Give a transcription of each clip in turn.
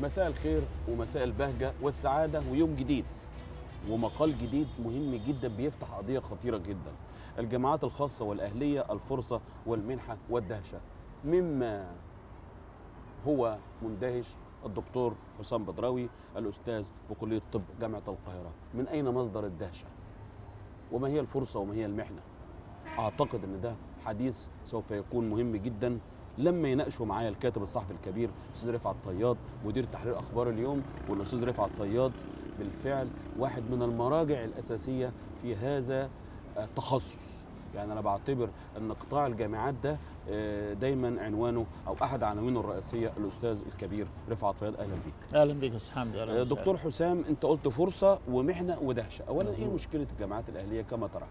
مساء الخير ومساء البهجة والسعادة ويوم جديد ومقال جديد مهم جدا بيفتح قضية خطيرة جدا الجامعات الخاصة والأهلية الفرصة والمنحة والدهشة مما هو مندهش الدكتور حسام بدراوي الأستاذ بكلية طب جامعة القاهرة من أين مصدر الدهشة وما هي الفرصة وما هي المحنة أعتقد أن ده حديث سوف يكون مهم جدا لما يناقشوا معايا الكاتب الصحفي الكبير الاستاذ رفعت فياض مدير تحرير اخبار اليوم والاستاذ رفعت فياض بالفعل واحد من المراجع الاساسيه في هذا التخصص يعني انا بعتبر ان قطاع الجامعات ده آه، دايما عنوانه او احد عناوينه الرئيسيه الاستاذ الكبير رفعت فياض اهلا بيك اهلا بك يا استاذ حمدي أهلاً آه، وسهلاً. دكتور حسام انت قلت فرصه ومحنه ودهشه اولا ايه مظبوط. مشكله الجامعات الاهليه كما ترى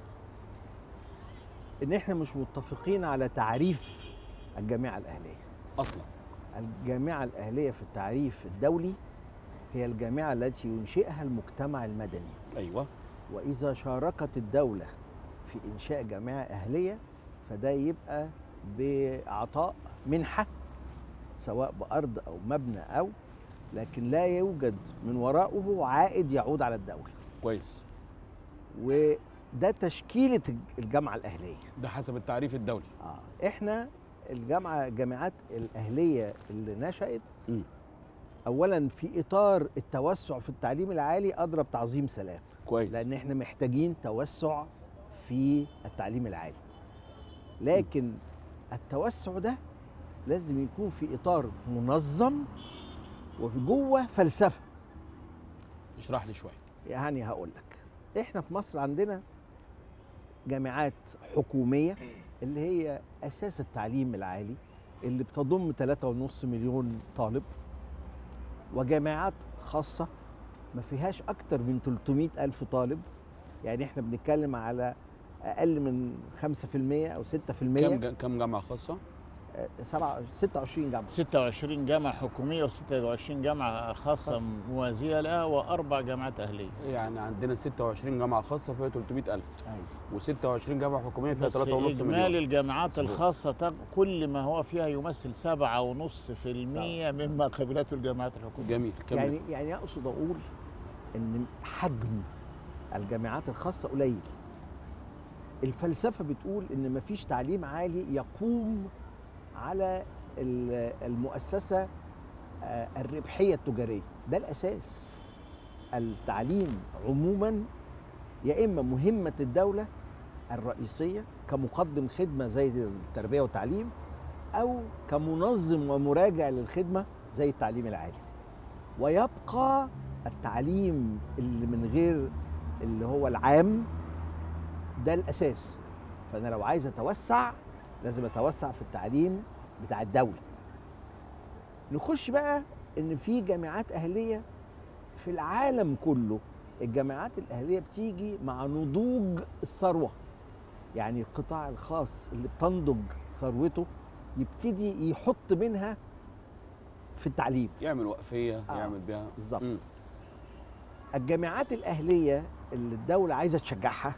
ان احنا مش متفقين على تعريف الجامعه الاهليه اصلا الجامعه الاهليه في التعريف الدولي هي الجامعه التي ينشئها المجتمع المدني ايوه واذا شاركت الدوله في انشاء جامعه اهليه فده يبقى باعطاء منحه سواء بارض او مبنى او لكن لا يوجد من وراءه عائد يعود على الدوله كويس وده تشكيله الجامعه الاهليه ده حسب التعريف الدولي آه. احنا الجامعه الجامعات الاهليه اللي نشات مم. اولا في اطار التوسع في التعليم العالي اضرب تعظيم سلام كويس لان احنا محتاجين توسع في التعليم العالي لكن التوسع ده لازم يكون في اطار منظم وفي جوه فلسفه اشرح لي شويه يعني هقول لك احنا في مصر عندنا جامعات حكوميه اللي هي اساس التعليم العالي اللي بتضم 3.5 مليون طالب وجامعات خاصه ما فيهاش اكتر من 300 الف طالب يعني احنا بنتكلم على اقل من 5% او 6% كم جا- كم جامعه خاصه آه، سبعة 26 جامعه 26 جامعه حكوميه و26 جامعه خاصه موازيه لها واربع جامعات اهليه يعني عندنا 26 جامعه خاصه فيها 300000 أيوة. و26 جامعه حكوميه فيها بس 3.5 اجمالي مليون الجامعات مظبوط. الخاصه تق- كل ما هو فيها يمثل 7.5% مما قبلته الجامعات الحكوميه جميل كمل يعني يعني اقصد اقول ان حجم الجامعات الخاصه قليل الفلسفه بتقول ان مفيش تعليم عالي يقوم على ال- المؤسسه آه، الربحيه التجاريه ده الاساس التعليم عموما يا اما مهمه الدوله الرئيسيه كمقدم خدمه زي التربيه والتعليم او كمنظم ومراجع للخدمه زي التعليم العالي ويبقى التعليم اللي من غير اللي هو العام ده الاساس فانا لو عايز اتوسع لازم اتوسع في التعليم بتاع الدوله نخش بقى ان في جامعات اهليه في العالم كله الجامعات الاهليه بتيجي مع نضوج الثروه يعني القطاع الخاص اللي بتنضج ثروته يبتدي يحط منها في التعليم يعمل وقفيه آه، يعمل بيها بالظبط. مم. الجامعات الأهلية اللي الدولة عايزة تشجعها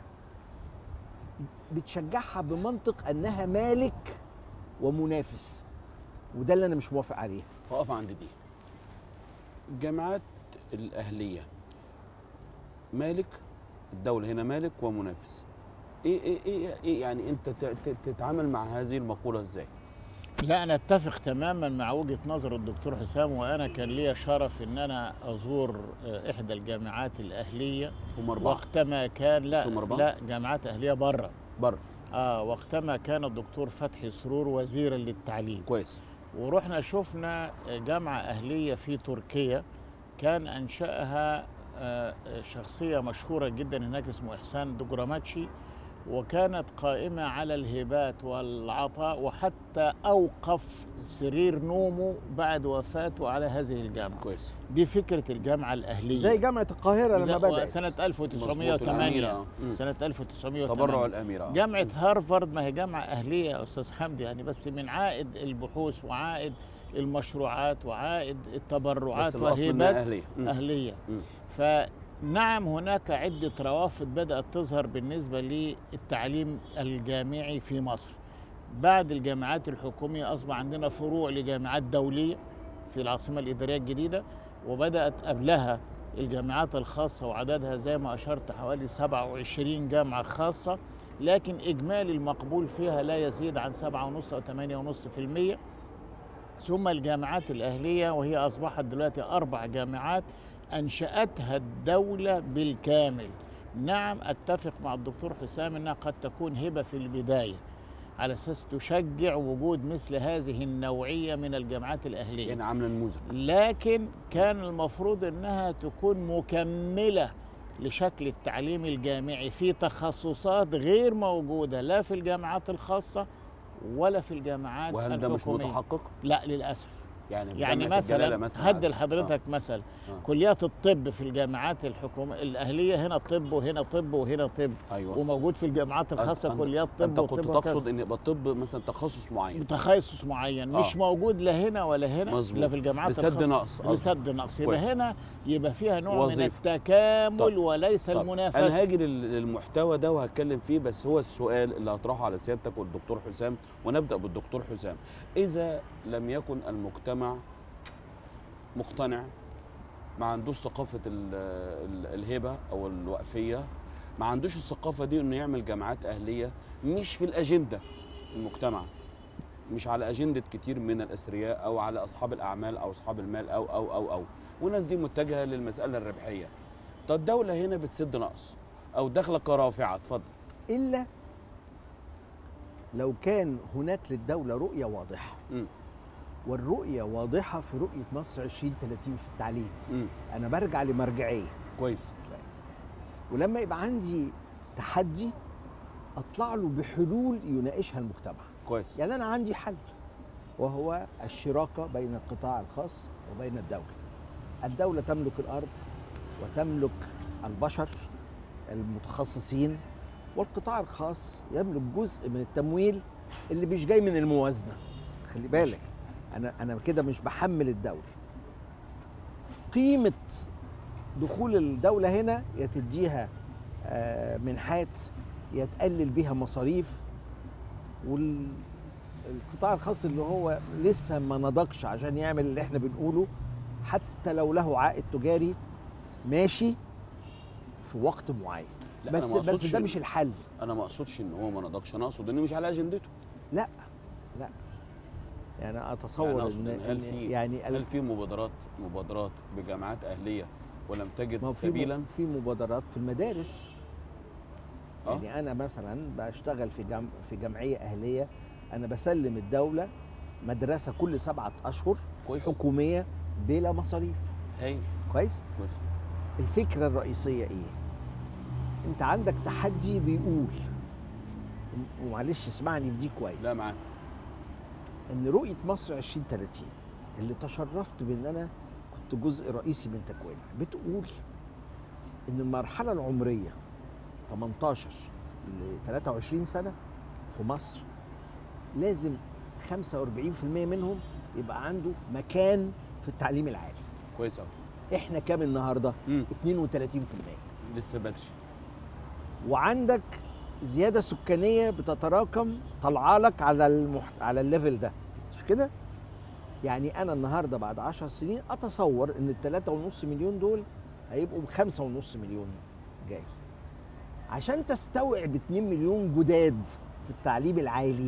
بتشجعها بمنطق أنها مالك ومنافس وده اللي أنا مش موافق عليه فاقف عند دي الجامعات الاهليه مالك الدوله هنا مالك ومنافس ايه ايه ايه, إيه يعني انت ت- ت- تتعامل مع هذه المقوله ازاي لا انا اتفق تماما مع وجهه نظر الدكتور حسام وانا كان لي شرف ان انا ازور آه، احدى الجامعات الاهليه هم اربعه وقتما كان لا مش هم أربعة؟ لا جامعات اهليه بره بره اه وقتما كان الدكتور فتحي سرور وزيرا للتعليم كويس ورحنا شفنا جامعة أهلية في تركيا كان أنشأها آه، شخصية مشهورة جدا هناك اسمه إحسان دوجراماتشي وكانت قائمة على الهبات والعطاء وحتى أوقف سرير نومه بعد وفاته على هذه الجامعة كويس دي فكرة الجامعة الأهلية زي جامعة القاهرة لما زي- بدأت سنة مظبوط، 1908 الأميرة. مم. سنة 1908 تبرع الاميره آه. جامعة هارفارد ما هي جامعة أهلية يا أستاذ حمدي يعني بس من عائد البحوث وعائد المشروعات وعائد التبرعات بس الاصل انها وهبات اهليه مم. أهلية مم. فنعم هناك عدة روافد بدأت تظهر بالنسبة للتعليم الجامعي في مصر بعد الجامعات الحكومية أصبح عندنا فروع لجامعات دولية في العاصمة الإدارية الجديدة وبدات قبلها الجامعات الخاصه وعددها زي ما اشرت حوالي 27 جامعه خاصه لكن اجمالي المقبول فيها لا يزيد عن 7.5 او 8.5% ثم الجامعات الاهليه وهي اصبحت دلوقتي اربع جامعات انشاتها الدوله بالكامل نعم اتفق مع الدكتور حسام انها قد تكون هبه في البدايه على اساس تشجع وجود مثل هذه النوعيه من الجامعات الاهليه يعني عامله نموذج لكن كان المفروض انها تكون مكمله لشكل التعليم الجامعي في تخصصات غير موجوده لا في الجامعات الخاصه ولا في الجامعات وهل ده مش الحكوميه متحقق؟ لا للاسف يعني في يعني جامعة الجلالة مثلا هدي مثلاً. لحضرتك مثل آه. كليات الطب في الجامعات الحكوميه الاهليه هنا طب وهنا طب وهنا طب آه. ايوه وموجود في الجامعات الخاصه أنت- كليات طب انت كنت وطب وكذا. تقصد ان يبقى الطب مثلا تخصص معين بتخصص معين آه. مش موجود لا هنا ولا هنا مظبوط. لا في الجامعات لسد الخاصة. نقص قصدك. لسد نقص يبقى كويس. هنا يبقى فيها نوع من وظيفة. التكامل طب. وليس طب المنافسه انا هاجي لل- للمحتوى ده وهتكلم فيه بس هو السؤال اللي هطرحه على سيادتك والدكتور حسام ونبدا بالدكتور حسام اذا لم يكن المجتمع مقتنع ما عندوش ثقافه ال- ال- الهبه او الوقفيه ما عندوش الثقافه دي انه يعمل جامعات اهليه مش في الاجنده المجتمع مش على اجنده كتير من الاثرياء او على اصحاب الاعمال او اصحاب المال او او او او والناس دي متجهه للمساله الربحيه طب الدوله هنا بتسد نقص او داخله كرافعه اتفضل الا لو كان هناك للدوله رؤيه واضحه مم. والرؤيه واضحه في رؤيه مصر 2030 في التعليم امم انا برجع لمرجعيه كويس ولما يبقى عندي تحدي اطلع له بحلول يناقشها المجتمع كويس يعني انا عندي حل وهو الشراكه بين القطاع الخاص وبين الدوله الدوله تملك الارض وتملك البشر المتخصصين والقطاع الخاص يملك جزء من التمويل اللي مش جاي من الموازنه خلي بالك انا انا كده مش بحمل الدوله قيمه دخول الدوله هنا يا تديها آه، منحات يا تقلل بيها مصاريف والقطاع الخاص اللي هو لسه ما نضجش عشان يعمل اللي احنا بنقوله حتى لو له عائد تجاري ماشي في وقت معين لا أنا بس ما بس أقصدش ده إن- مش الحل انا ما اقصدش ان هو ما نضجش انا اقصد انه مش على اجندته لا لا يعني اتصور يعني أقصد ان إن هل إن في يعني هل في مبادرات مبادرات بجامعات اهليه ولم تجد ما هو في سبيلا م- في مبادرات في المدارس آه. يعني انا مثلا بشتغل في جم في جمعيه اهليه انا بسلم الدوله مدرسه كل سبعة اشهر كويس حكوميه بلا مصاريف هايل كويس كويس الفكره الرئيسيه ايه انت عندك تحدي بيقول ومعلش اسمعني في دي كويس لا معاك ان رؤيه مصر 2030 اللي تشرفت بان انا كنت جزء رئيسي من تكوينها بتقول ان المرحله العمريه 18 ل 23 سنه في مصر لازم 45% منهم يبقى عنده مكان في التعليم العالي كويس قوي احنا كام النهارده مم. 32% لسه بدري وعندك زياده سكانيه بتتراكم طالعه لك على المح... على الليفل ده مش كده يعني انا النهارده بعد 10 سنين اتصور ان الثلاثة ونص مليون دول هيبقوا بخمسة ونص مليون جاي عشان تستوعب 2 مليون جداد في التعليم العالي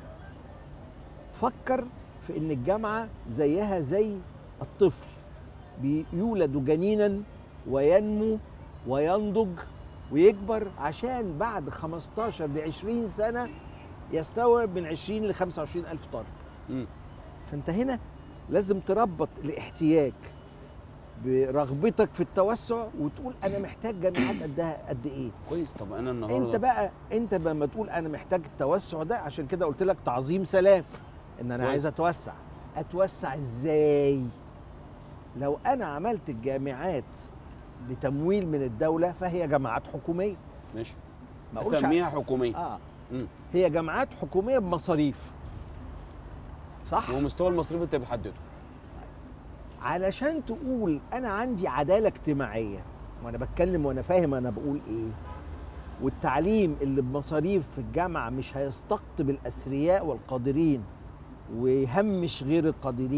فكر في ان الجامعه زيها زي الطفل بيولد جنينا وينمو وينضج ويكبر عشان بعد 15 ل 20 سنه يستوعب من 20 ل 25 الف طالب مم. فانت هنا لازم تربط الاحتياج برغبتك في التوسع وتقول انا محتاج جامعات قدها قد ايه كويس طب انا النهارده انت بقى انت لما تقول انا محتاج التوسع ده عشان كده قلت لك تعظيم سلام ان انا كويس. عايز اتوسع اتوسع ازاي لو انا عملت الجامعات بتمويل من الدوله فهي جامعات حكوميه ماشي ما أقولش اسميها حكوميه اه مم. هي جامعات حكوميه بمصاريف صح ومستوى المصاريف انت بتحدده علشان تقول انا عندي عداله اجتماعيه وانا بتكلم وانا فاهم انا بقول ايه والتعليم اللي بمصاريف في الجامعه مش هيستقطب الاثرياء والقادرين ويهمش غير القادرين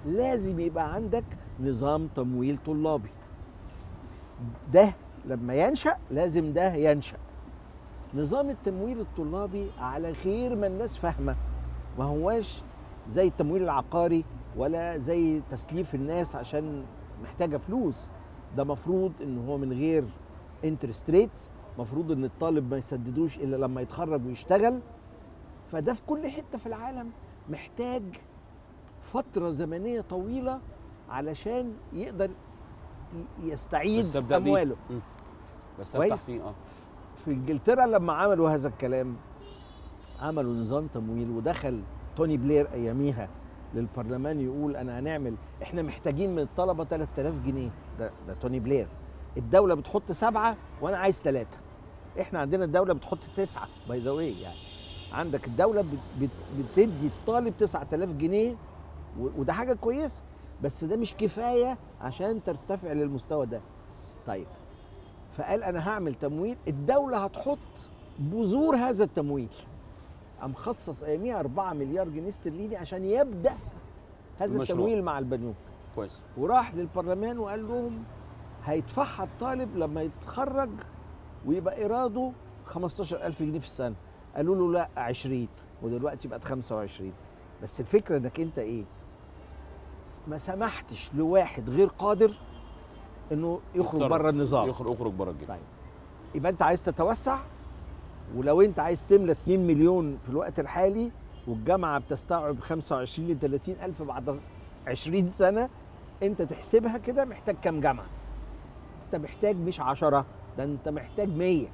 لازم يبقى عندك نظام تمويل طلابي ده لما ينشأ لازم ده ينشأ نظام التمويل الطلابي على غير ما الناس فاهمه ما هواش زي التمويل العقاري ولا زي تسليف الناس عشان محتاجه فلوس ده مفروض ان هو من غير انترست ريت مفروض ان الطالب ما يسددوش الا لما يتخرج ويشتغل فده في كل حته في العالم محتاج فتره زمنيه طويله علشان يقدر ي- يستعيد بس أبدأ بيه. امواله مم. بس افتح كويس. فيه اه في انجلترا لما عملوا هذا الكلام عملوا نظام تمويل ودخل توني بلير اياميها للبرلمان يقول انا هنعمل احنا محتاجين من الطلبه 3000 جنيه ده ده توني بلير الدوله بتحط سبعه وانا عايز ثلاثه احنا عندنا الدوله بتحط تسعه باي ذا واي يعني عندك الدوله بت بت بتدي الطالب 9000 جنيه و- وده حاجه كويسه بس ده مش كفايه عشان ترتفع للمستوى ده طيب فقال انا هعمل تمويل الدوله هتحط بذور هذا التمويل قام خصص اياميها 4 مليار جنيه استرليني عشان يبدا هذا المشروع. التمويل مع البنوك كويس وراح للبرلمان وقال لهم هيدفعها الطالب لما يتخرج ويبقى ايراده 15000 جنيه في السنه قالوا له لا 20 ودلوقتي بقت 25 بس الفكره انك انت ايه ما سمحتش لواحد غير قادر انه يخرج يتصرف. بره النظام يخرج اخرج بره الجيب طيب يبقى انت عايز تتوسع ولو انت عايز تملى 2 مليون في الوقت الحالي والجامعه بتستوعب 25 ل 30 الف بعد 20 سنه انت تحسبها كده محتاج كام جامعه انت محتاج مش 10 ده انت محتاج 100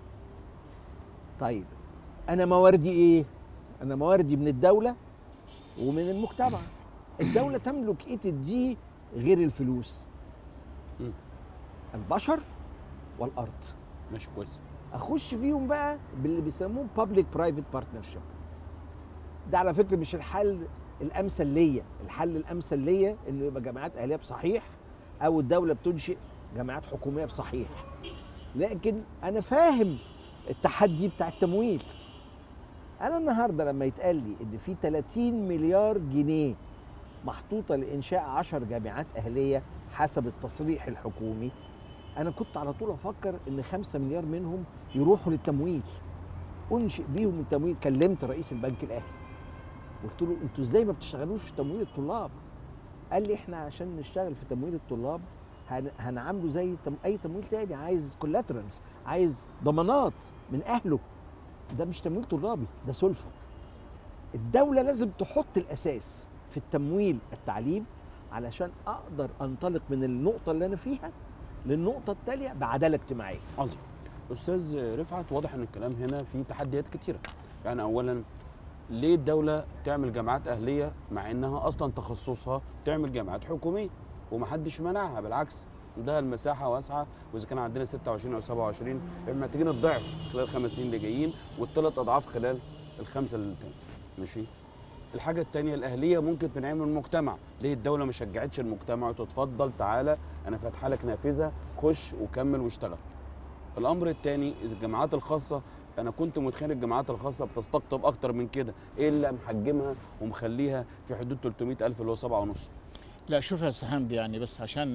طيب انا مواردي ايه انا مواردي من الدوله ومن المجتمع الدوله تملك ايه تديه غير الفلوس مم. البشر والارض ماشي كويس اخش فيهم بقى باللي بيسموه بابليك برايفت بارتنرشيب ده على فكره مش الحل الامثل ليا الحل الامثل ليا انه يبقى جامعات اهليه بصحيح او الدوله بتنشئ جامعات حكوميه بصحيح لكن انا فاهم التحدي بتاع التمويل انا النهارده لما يتقال لي ان في 30 مليار جنيه محطوطه لانشاء 10 جامعات اهليه حسب التصريح الحكومي انا كنت على طول افكر ان 5 مليار منهم يروحوا للتمويل انشئ بيهم التمويل كلمت رئيس البنك الاهلي قلت له انتوا ازاي ما بتشتغلوش في تمويل الطلاب قال لي احنا عشان نشتغل في تمويل الطلاب هن- هنعامله زي تم اي تمويل تاني عايز كولاترالز عايز ضمانات من اهله ده مش تمويل طلابي ده سلفه الدوله لازم تحط الاساس في التمويل التعليم علشان اقدر انطلق من النقطه اللي انا فيها للنقطه التاليه بعداله اجتماعيه عظيم استاذ رفعت واضح ان الكلام هنا فيه تحديات كتيره يعني اولا ليه الدوله تعمل جامعات اهليه مع انها اصلا تخصصها تعمل جامعات حكوميه ومحدش منعها بالعكس ده المساحه واسعه واذا كان عندنا 26 او 27 يبقى محتاجين الضعف خلال الخمس سنين اللي جايين والثلاث اضعاف خلال الخمسه اللي تاني ماشي الحاجة التانية الأهلية ممكن تنعمل من المجتمع، ليه الدولة ما شجعتش المجتمع وتتفضل تعالى أنا فاتحة لك نافذة خش وكمل واشتغل. الامر الثاني اذا الجامعات الخاصه انا كنت متخيل الجامعات الخاصه بتستقطب اكتر من كده ايه اللي محجمها ومخليها في حدود 300 الف اللي هو سبعة ونص لا شوف يا أستاذ حمدي يعني بس عشان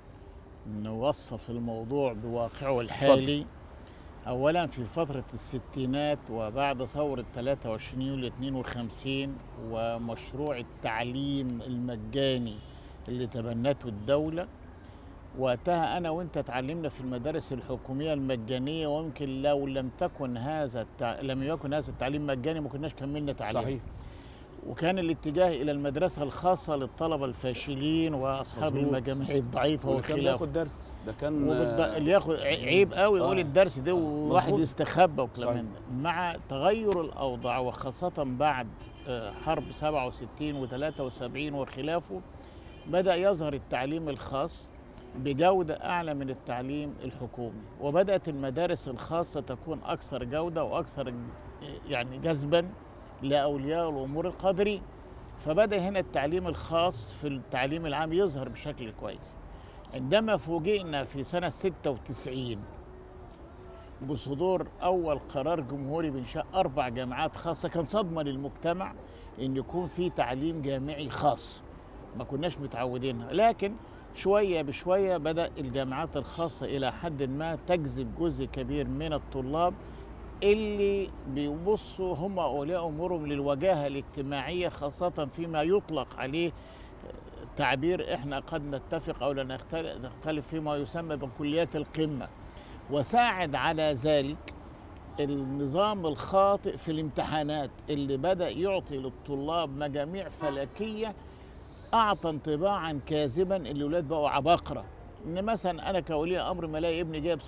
نوصف الموضوع بواقعه الحالي اولا في فتره الستينات وبعد ثوره 23 يوليو 52 ومشروع التعليم المجاني اللي تبنته الدوله وقتها انا وانت اتعلمنا في المدارس الحكوميه المجانيه ويمكن لو لم تكن هذا التع... لم يكن هذا التعليم مجاني ما كناش كملنا تعليم صحيح وكان الاتجاه الى المدرسه الخاصه للطلبه الفاشلين واصحاب مظبوط. المجاميع الضعيفه واللي كان وخلافه بياخد درس ده كان وبالض... آه، اللي ياخد ع- عيب قوي يقول آه. الدرس ده آه. وواحد مظبوط. يستخبى وكلام صحيح. من ده مع تغير الاوضاع وخاصه بعد آه، حرب 67 و73 وخلافه بدا يظهر التعليم الخاص بجوده اعلى من التعليم الحكومي وبدات المدارس الخاصه تكون اكثر جوده واكثر ج- يعني جذبا لاولياء الامور القادرين فبدا هنا التعليم الخاص في التعليم العام يظهر بشكل كويس عندما فوجئنا في سنة 96 بصدور أول قرار جمهوري بإنشاء أربع جامعات خاصة كان صدمة للمجتمع إن يكون في تعليم جامعي خاص ما كناش متعودينها لكن شويه بشويه بدا الجامعات الخاصه الى حد ما تجذب جزء كبير من الطلاب اللي بيبصوا هم اولياء امورهم للوجاهه الاجتماعيه خاصه فيما يطلق عليه تعبير احنا قد نتفق او لا نختل- نختلف فيما يسمى بكليات القمه وساعد على ذلك النظام الخاطئ في الامتحانات اللي بدا يعطي للطلاب مجاميع فلكيه اعطى انطباعا كاذبا ان الاولاد بقوا عباقره ان مثلا انا كولي امر ما الاقي ابني جايب 97%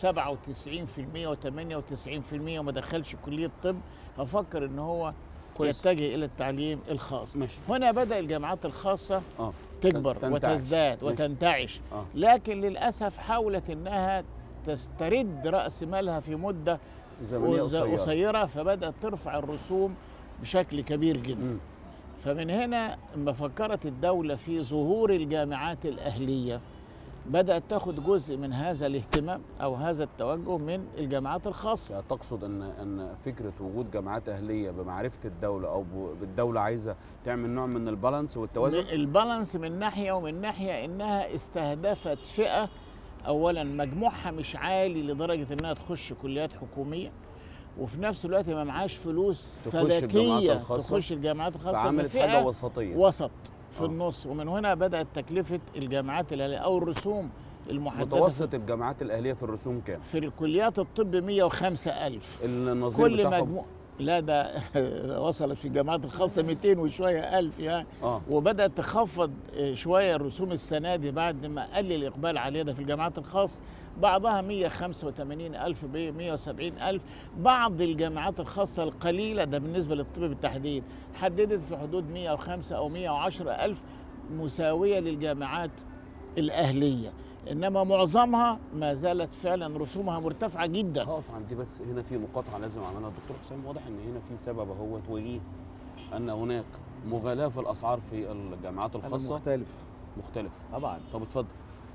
و98% وما دخلش كليه طب هفكر ان هو كويس. يتجه الى التعليم الخاص ماشي هنا بدا الجامعات الخاصه اه تكبر تنتعش. وتزداد ماشي. وتنتعش اه لكن للاسف حاولت انها تسترد راس مالها في مده زمنيه قص- قصيره قصيره فبدات ترفع الرسوم بشكل كبير جدا مم. فمن هنا لما فكرت الدولة في ظهور الجامعات الأهلية بدأت تاخد جزء من هذا الاهتمام أو هذا التوجه من الجامعات الخاصة يعني تقصد ان ان فكره وجود جامعات اهليه بمعرفه الدوله او ب- بالدوله عايزه تعمل نوع من البالانس والتوازن البالانس من ناحية ومن ناحية إنها استهدفت فئة أولا مجموعها مش عالي لدرجة إنها تخش كليات حكومية وفي نفس الوقت ما معاش فلوس تخش الجامعات فلكية الخاصة، تخش الجامعات الخاصة فعملت ففئة حاجه وسطيه وسط في آه. النص ومن هنا بدأت تكلفة الجامعات الأهلية أو الرسوم المحددة متوسط الجامعات الاهليه في الرسوم كام؟ في الكليات الطب 105 ألف النظير كل بتاعهم مجموع لا ده وصلت في الجامعات الخاصة 200 وشوية ألف يعني اه وبدأت تخفض آه، شوية الرسوم السنة دي بعد ما قل الإقبال عليها ده في الجامعات الخاصة بعضها 185 ألف ب 170 ألف بعض الجامعات الخاصة القليلة ده بالنسبة للطب بالتحديد حددت في حدود 105 أو 110 ألف مساوية للجامعات الأهلية إنما معظمها ما زالت فعلا رسومها مرتفعة جدا هقف عندي بس هنا في مقاطعه لازم اعملها دكتور حسام واضح ان هنا في سبب اهو وجيه ان هناك مغالاه في الاسعار في الجامعات أنا الخاصه مختلف مختلف طبعا طب اتفضل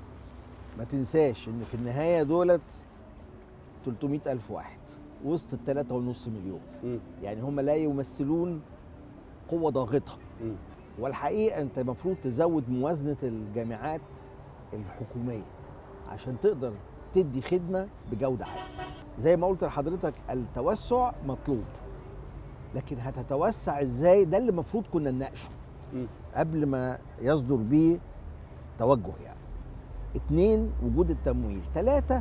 ما تنساش ان في النهايه دولت 300 الف واحد وسط الثلاثة ونص مليون مم. يعني هم لا يمثلون قوة ضاغطة مم. والحقيقة انت المفروض تزود موازنة الجامعات الحكومية عشان تقدر تدي خدمة بجودة عالية زي ما قلت لحضرتك التوسع مطلوب لكن هتتوسع ازاي ده اللي المفروض كنا نناقشه مم. قبل ما يصدر بيه توجه يعني اتنين وجود التمويل تلاتة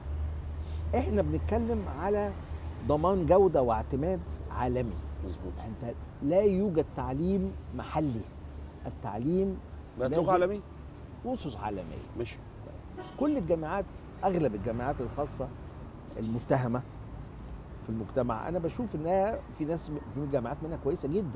احنا بنتكلم على ضمان جودة واعتماد عالمي مظبوط انت لا يوجد تعليم محلي التعليم بقت لازم- لغه عالميه أسس عالمية ماشي كل الجامعات أغلب الجامعات الخاصة المتهمة في المجتمع أنا بشوف إنها في ناس في جامعات منها كويسة جدا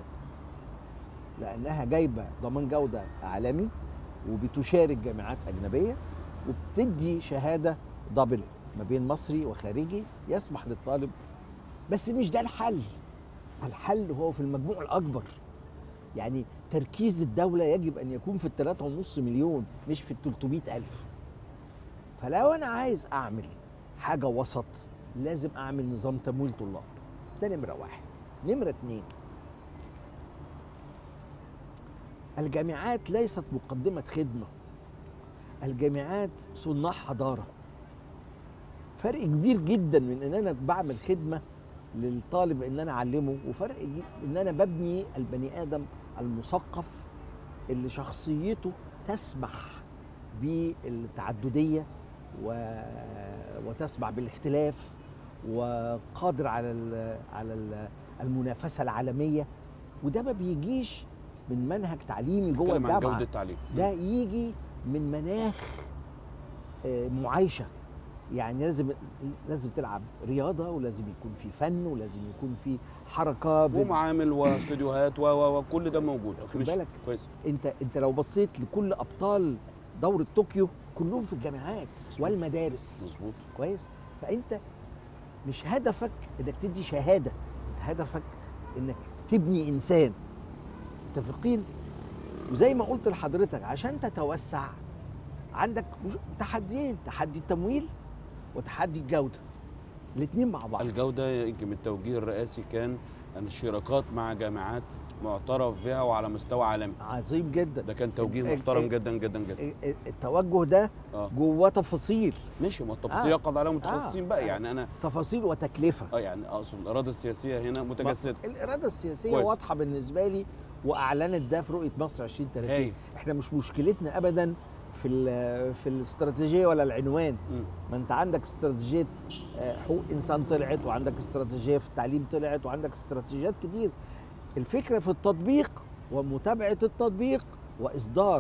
لأنها جايبة ضمان جودة عالمي وبتشارك جامعات أجنبية وبتدي شهادة دبل ما بين مصري وخارجي يسمح للطالب بس مش ده الحل الحل هو في المجموع الأكبر يعني تركيز الدولة يجب أن يكون في الثلاثة ونص مليون مش في التلتمائة ألف فلو أنا عايز أعمل حاجة وسط لازم أعمل نظام تمويل طلاب ده نمرة واحد نمرة اتنين الجامعات ليست مقدمة خدمة الجامعات صناع حضارة فرق كبير جدا من ان انا بعمل خدمة للطالب ان انا اعلمه وفرق جي- ان انا ببني البني ادم المثقف اللي شخصيته تسمح بالتعدديه و... وتسمح بالاختلاف وقادر على ال... على ال- المنافسه العالميه وده ما بيجيش من منهج تعليمي جوه نتكلم عن الجامعه جوده التعليم ده يجي من مناخ آه، معايشه يعني لازم لازم تلعب رياضه ولازم يكون في فن ولازم يكون في حركه بين- ومعامل واستوديوهات و و وكل ده موجود واخد ماشي. بالك؟ كويس انت انت لو بصيت لكل ابطال دوره طوكيو كلهم في الجامعات والمدارس مظبوط كويس فانت مش هدفك انك تدي شهاده انت هدفك انك تبني انسان متفقين وزي ما قلت لحضرتك عشان تتوسع عندك مش- تحديين تحدي التمويل وتحدي الجوده الاثنين مع بعض الجوده يمكن التوجيه الرئاسي كان ان الشراكات مع جامعات معترف بها وعلى مستوى عالمي عظيم جدا ده كان توجيه ال- محترم ال- جدا جدا جدا ال- ال- التوجه ده اه جواه تفاصيل ماشي ما التفاصيل آه. يقعد عليها متخصصين آه. بقى يعني انا تفاصيل وتكلفه اه يعني اقصد الاراده السياسيه هنا متجسده الاراده السياسيه كويس. واضحه بالنسبه لي واعلنت ده في رؤيه مصر 2030 هايل. احنا مش مشكلتنا ابدا في ال- في الاستراتيجيه ولا العنوان مم. ما انت عندك استراتيجيه آه، حقوق انسان طلعت وعندك استراتيجيه في التعليم طلعت وعندك استراتيجيات كتير الفكره في التطبيق ومتابعه التطبيق واصدار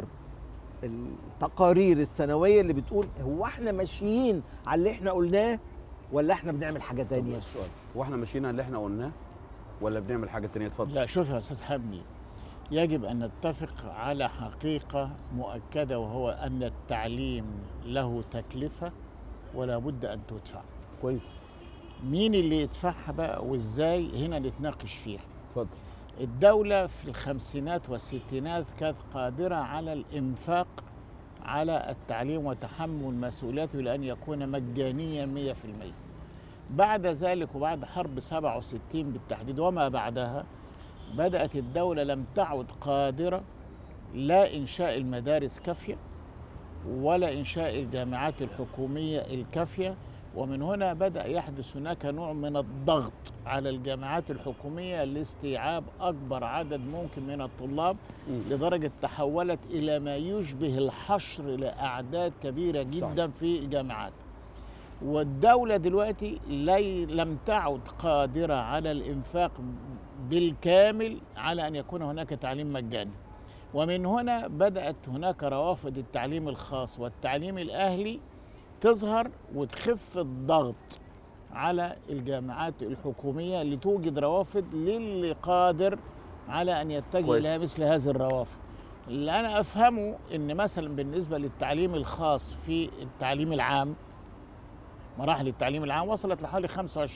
التقارير السنويه اللي بتقول هو احنا ماشيين على اللي احنا قلناه ولا احنا بنعمل حاجه طب تانية السؤال هو احنا ماشيين على اللي احنا قلناه ولا بنعمل حاجه تانية اتفضل لا شوف يا استاذ حمدي يجب ان نتفق على حقيقه مؤكده وهو ان التعليم له تكلفه ولا بد ان تدفع كويس مين اللي يدفعها بقى وازاي هنا نتناقش فيها اتفضل الدولة في الخمسينات والستينات كانت قادرة على الإنفاق على التعليم وتحمل مسؤوليته لأن يكون مجانيا 100% بعد ذلك وبعد حرب 67 بالتحديد وما بعدها بدأت الدولة لم تعد قادرة لا إنشاء المدارس كافية ولا إنشاء الجامعات الحكومية الكافية ومن هنا بدأ يحدث هناك نوع من الضغط على الجامعات الحكومية لاستيعاب أكبر عدد ممكن من الطلاب مم. لدرجة تحولت إلى ما يشبه الحشر لأعداد كبيرة جدا في الجامعات والدولة دلوقتي لي لم تعد قادرة على الإنفاق بالكامل على أن يكون هناك تعليم مجاني ومن هنا بدأت هناك روافد التعليم الخاص والتعليم الأهلي تظهر وتخف الضغط على الجامعات الحكومية لتوجد روافد للي قادر على أن يتجه كويس. إلى مثل هذه الروافد اللي أنا أفهمه أن مثلا بالنسبة للتعليم الخاص في التعليم العام مراحل التعليم العام وصلت لحوالي 25%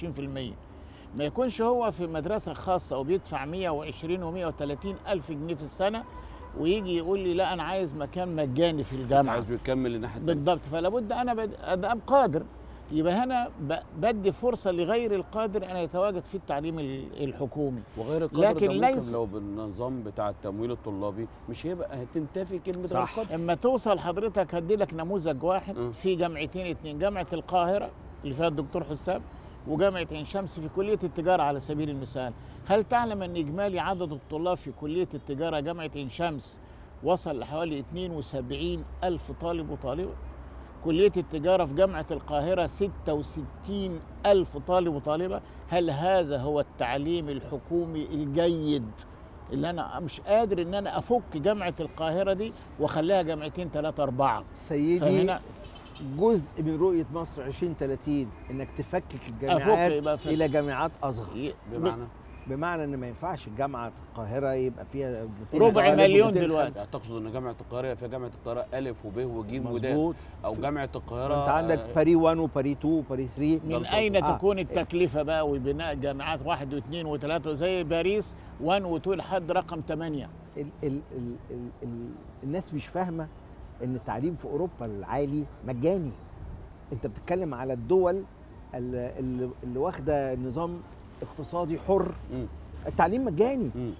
ما يكونش هو في مدرسة خاصة وبيدفع 120 و130 ألف جنيه في السنة ويجي يقول لي لا أنا عايز مكان مجاني في الجامعة عايزه يكمل الناحيه التانية. بالضبط فلا بد انا بد- ادام قادر يبقى هنا ب- بدي فرصه لغير القادر ان يتواجد في التعليم ال- الحكومي وغير القدر لكن ده ممكن ليس- لو بالنظام بتاع التمويل الطلابي مش هيبقى هتنتفي كلمه صح. غير القدر اما توصل حضرتك هدي لك نموذج واحد م. في جامعتين اتنين جامعه القاهره اللي فيها الدكتور حسام وجامعه عين شمس في كليه التجاره على سبيل المثال هل تعلم ان اجمالي عدد الطلاب في كليه التجاره جامعه عين شمس وصل لحوالي 72 ألف طالب وطالبة كلية التجارة في جامعة القاهرة 66 ألف طالب وطالبة هل هذا هو التعليم الحكومي الجيد اللي أنا مش قادر إن أنا أفك جامعة القاهرة دي وأخليها جامعتين ثلاثة أربعة سيدي فهنا جزء من رؤيه مصر 2030 انك تفكك يبقى الجامعات في- الى جامعات اصغر ي- بمعنى بمعنى ان ما ينفعش جامعه القاهره يبقى فيها 200 ربع طالب مليون و200 دلوقتي. يعني تقصد ان جامعه القاهره في جامعه القاهره الف وب وج ودال مظبوط او جامعه القاهره انت عندك آه، باري 1 وباري 2 وباري 3 من القصد. أين آه. تكون التكلفة بقى وبناء جامعات واحد واثنين وثلاثة زي باريس 1 و2 لحد رقم 8 ال ال ال ال ال الناس مش فاهمه ان التعليم في اوروبا العالي مجاني انت بتتكلم على الدول اللي, اللي- اللي واخده نظام اقتصادي حر مم. التعليم مجاني مم.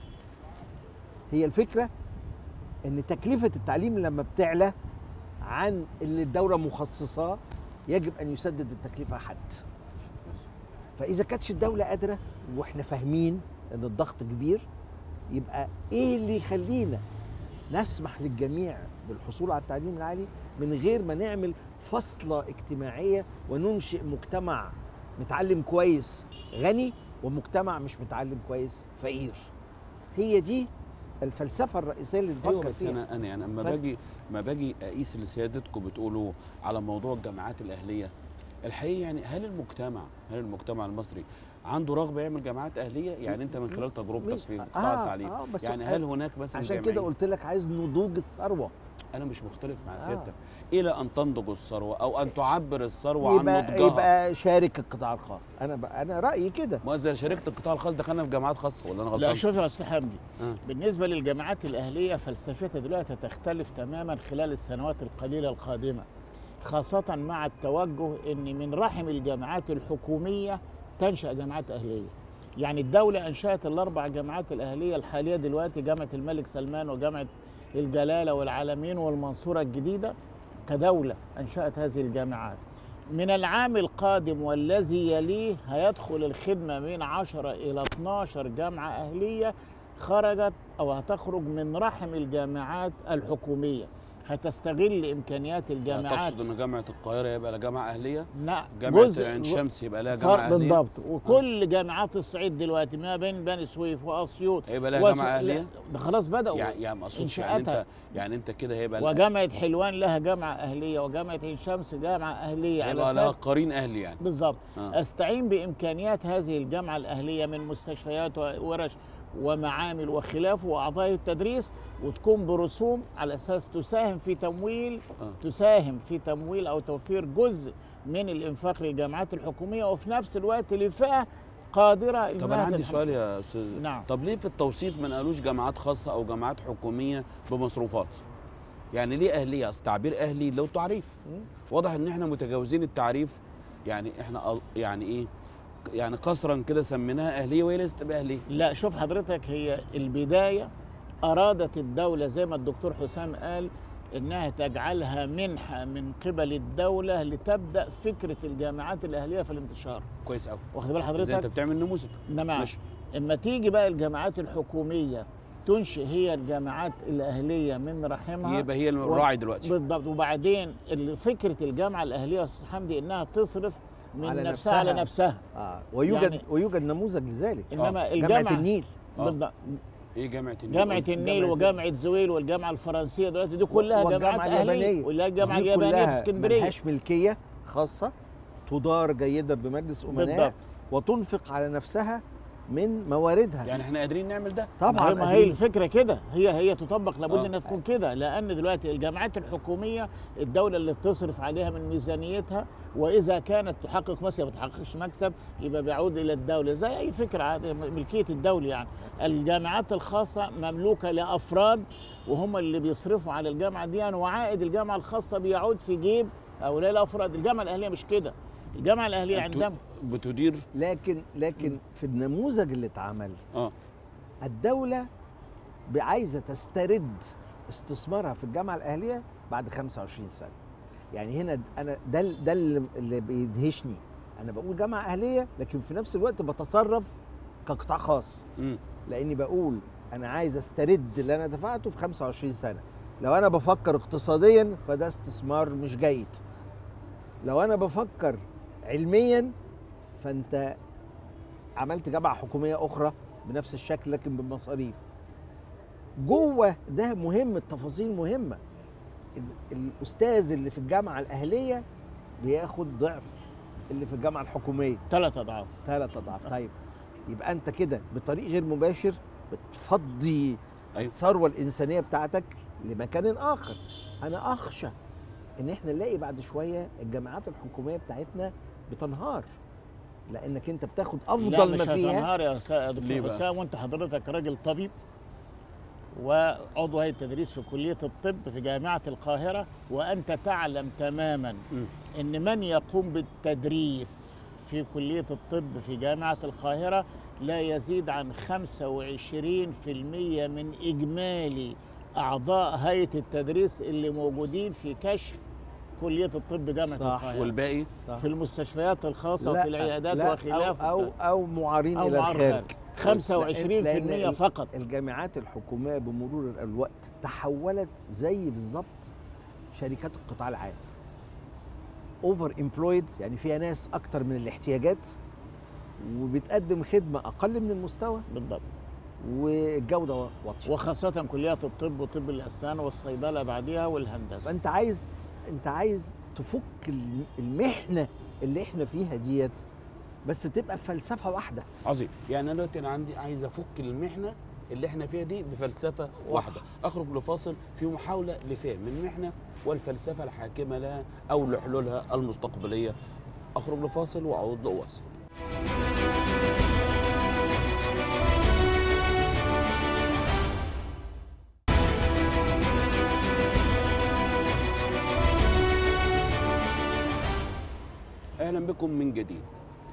هي الفكره ان تكلفه التعليم لما بتعلى عن اللي الدوله مخصصاه يجب ان يسدد التكلفه حد بس. فاذا كانتش الدوله قادره واحنا فاهمين ان الضغط كبير يبقى ايه اللي يخلينا نسمح للجميع بالحصول على التعليم العالي من غير ما نعمل فصله اجتماعيه وننشئ مجتمع متعلم كويس غني ومجتمع مش متعلم كويس فقير هي دي الفلسفه الرئيسيه اللي ايوه بنفكر بس فيها انا انا يعني اما ف- باجي ما باجي اقيس اللي سيادتكم بتقولوا على موضوع الجامعات الاهليه الحقيقه يعني هل المجتمع هل المجتمع المصري عنده رغبه يعمل جامعات اهليه يعني انت من خلال تجربتك مش- في قطاع التعليم آه بس يعني هل هناك مثلا عشان كده جامعين- قلت لك عايز نضوج الثروه انا مش مختلف مع آه. سيادتك الى ان تنضج الثروه او ان تعبر الثروه عن يبقى نضجها يبقى شارك القطاع الخاص انا ب... انا رايي كده ما اذا شركه القطاع الخاص دخلنا في جامعات خاصه ولا انا غلطان لا شوف يا استاذ حمدي آه. بالنسبه للجامعات الاهليه فلسفتها دلوقتي تختلف تماما خلال السنوات القليله القادمه خاصه مع التوجه ان من رحم الجامعات الحكوميه تنشا جامعات اهليه يعني الدولة أنشأت الأربع جامعات الأهلية الحالية دلوقتي جامعة الملك سلمان وجامعة الجلالة والعالمين والمنصورة الجديدة كدولة أنشأت هذه الجامعات من العام القادم والذي يليه هيدخل الخدمة من 10 إلى 12 جامعة أهلية خرجت أو هتخرج من رحم الجامعات الحكومية هتستغل إمكانيات الجامعات تقصد ان جامعه القاهره يبقى لها جامعه اهليه لا جامعه جزء- عين شمس يبقى لها فرق جامعه اهليه بالضبط وكل جامعات الصعيد دلوقتي ما بين بني سويف واسيوط هيبقى لها وس- جامعه اهليه لا، ده خلاص بداوا يعني يعني ما اقصدش يعني إنشاءاتها. انت يعني انت كده هيبقى وجامعه حلوان لها جامعه اهليه وجامعه عين شمس جامعه اهليه على هيبقى لها اساس قرين اهلي يعني بالضبط آه. استعين بامكانيات هذه الجامعه الاهليه من مستشفيات وورش ومعامل وخلافه واعضاء التدريس وتكون برسوم على اساس تساهم في تمويل آه. تساهم في تمويل او توفير جزء من الانفاق للجامعات الحكوميه وفي نفس الوقت لفئه قادره طب إنها انا عندي تتحمل. سؤال يا استاذ نعم. طب ليه في التوصيف ما نقالوش جامعات خاصه او جامعات حكوميه بمصروفات يعني ليه اهليه اصل تعبير اهلي له تعريف واضح ان احنا متجاوزين التعريف يعني احنا ال- يعني ايه يعني قصرا كده سميناها اهليه وهي ليست باهليه لا شوف حضرتك هي البداية أرادت الدولة زي ما الدكتور حسام قال إنها تجعلها منحة من قبل الدولة لتبدأ فكرة الجامعات الأهلية في الانتشار كويس قوي واخد بال ازاي انت حضرتك بتعمل نموذج إنما ماشي. إما تيجي بقى الجامعات الحكومية تنشئ هي الجامعات الأهلية من رحمها يبقى هي الراعي دلوقتي بالضبط وبعدين ال- فكرة الجامعة الأهلية يا أستاذ حمدي إنها تصرف من على نفسها, نفسها. على نفسها آه. ويوجد يعني- ويوجد نموذج لذلك إنما جامعه الجامعة النيل آه. بالضبط ايه جامعه النيل جامعة قلت؟ النيل جامعة وجامعة زويل والجامعة الفرنسية دلوقتي دي كلها والجامعة جامعات أهلية اليابانية. ولا الجامعة دي اليابانية في كلها اسكندرية ملهاش ملكيه خاصه تدار جيدا بمجلس امناء بالضبط وتنفق على نفسها من مواردها يعني احنا قادرين نعمل ده طبعا ما هي أكيد. الفكرة كده هي هي تطبق لابد آه. انها تكون كده لان دلوقتي الجامعات الحكومية الدولة اللي بتصرف عليها من ميزانيتها واذا كانت تحقق مثلا ما بتحققش مكسب يبقى بيعود الى الدولة زي اي فكرة عادية ملكية الدولة يعني الجامعات الخاصة مملوكة لافراد وهم اللي بيصرفوا على الجامعة دي يعني وعائد الجامعة الخاصة بيعود في جيب هؤلاء الافراد الجامعة الاهلية مش كده الجامعة الاهلية أنتوا عندها بتدير لكن لكن في النموذج اللي اتعمل اه الدولة عايزة تسترد استثمارها في الجامعة الأهلية بعد 25 سنة يعني هنا أنا ده ده اللي اللي بيدهشني أنا بقول جامعة أهلية لكن في نفس الوقت بتصرف كقطاع خاص امم لأني بقول أنا عايز استرد اللي أنا دفعته في 25 سنة لو أنا بفكر اقتصاديا فده استثمار مش جيد لو أنا بفكر علميا فأنت عملت جامعة حكومية أخرى بنفس الشكل لكن بمصاريف جوه ده مهم التفاصيل مهمة ال- الأستاذ اللي في الجامعة الأهلية بياخد ضعف اللي في الجامعة الحكومية ثلاث اضعاف ثلاث أضعاف طيب يبقى أنت كده بطريق غير مباشر بتفضي أيوة. الثروة الإنسانية بتاعتك لمكان آخر أنا أخشى إن إحنا نلاقي بعد شوية الجامعات الحكومية بتاعتنا بتنهار لأنك أنت بتاخد لا أفضل مش ما فيها هتنهار يا أستاذ- يا ليه دكتور بقى؟ حسام وانت حضرتك راجل طبيب وعضو هيئه التدريس في كليه الطب في جامعه القاهره وانت تعلم تماما مم. ان من يقوم بالتدريس في كليه الطب في جامعه القاهره لا يزيد عن 25% من اجمالي اعضاء هيئه التدريس اللي موجودين في كشف كليه الطب جامعه صح. القاهره والباقي صح. في المستشفيات الخاصه لا، وفي العيادات لا، وخلافه أو أو, أو معارين أو إلى معار الخارج خارج. 25% لأن فقط الجامعات الحكوميه بمرور الوقت تحولت زي بالظبط شركات القطاع العام اوفر امبلويد يعني فيها ناس اكتر من الاحتياجات وبتقدم خدمه اقل من المستوى بالضبط والجوده واطيه وخاصة كليات الطب وطب الأسنان والصيدلة بعدها والهندسة فانت عايز انت عايز تفك الم- المحنه اللي احنا فيها ديت بس تبقى فلسفه واحده عظيم يعني انا دلوقتي انا عندي عايز افك المحنه اللي احنا فيها دي بفلسفه واحده اخرج لفاصل في محاوله لفهم المحنه والفلسفه الحاكمه لها او لحلولها المستقبليه اخرج لفاصل واعود لاواصل اهلا بكم من جديد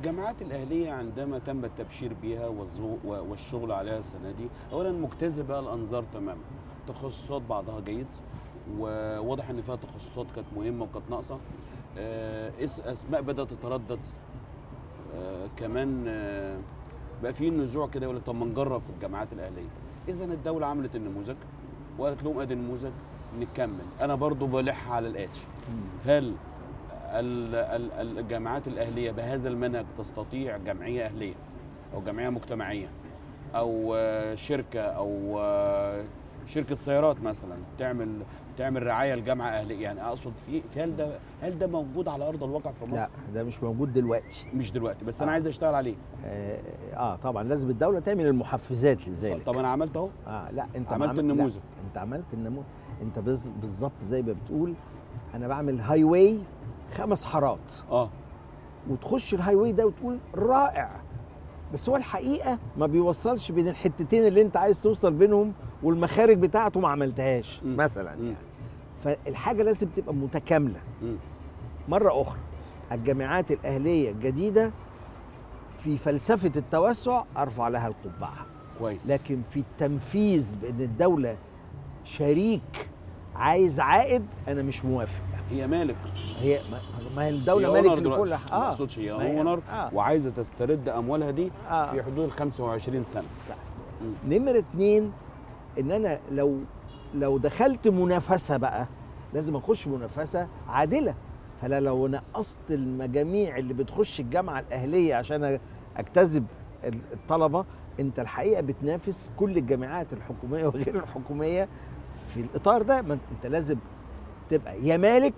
الجامعات الأهلية عندما تم التبشير بها والزو- و- والشغل عليها السنة دي أولا مجتذبة الأنظار تماما تخصصات بعضها جيد وواضح إن فيها تخصصات كانت مهمة وكانت ناقصة آه، اس- أسماء بدأت تتردد آه، كمان آه، بقى في نزوع كده يقول لك طب ما نجرب في الجامعات الأهلية إذا الدولة عملت النموذج وقالت لهم أدي النموذج نكمل أنا برضو بلح على الآتي هل ال- ال- الجامعات الأهلية بهذا المنهج تستطيع جمعية أهلية أو جمعية مجتمعية أو آه، شركة أو آه، شركة سيارات مثلا تعمل تعمل رعاية لجامعة أهلية يعني أقصد في في هل ده هل ده موجود على أرض الواقع في مصر؟ لا ده مش موجود دلوقتي مش دلوقتي بس أنا آه. عايز أشتغل عليه اه, آه طبعا لازم الدوله تعمل المحفزات لذلك طب أنا عملت أهو اه لا انت عملت عمل- النموذج. لا انت عملت النموذج انت بز- بالظبط زي ما بتقول انا بعمل هاي واي خمس حارات أه وتخش الهاي واي ده وتقول رائع بس هو الحقيقه ما بيوصلش بين الحتتين اللي انت عايز توصل بينهم والمخارج بتاعته ما عملتهاش مم. مثلا مم. يعني فالحاجه لازم تبقى متكامله مم. مره اخرى الجامعات الاهليه الجديده في فلسفه التوسع ارفع لها القبعه كويس لكن في التنفيذ بان الدوله شريك عايز عائد انا مش موافق هي مالك هي ما- ما هي الدوله هي مالك owner دلوقتي. لكل ما اه اقصدش هي ما هي- اونر آه. وعايزه تسترد اموالها دي آه. في حدود ال 25 سنه صح مم. نمرة اتنين ان انا لو لو دخلت منافسه بقى لازم اخش منافسه عادله فلا لو نقصت المجاميع اللي بتخش الجامعه الاهليه عشان اجتذب ال- الطلبه انت الحقيقه بتنافس كل الجامعات الحكوميه وغير الحكوميه في الاطار ده ما انت لازم تبقى يا مالك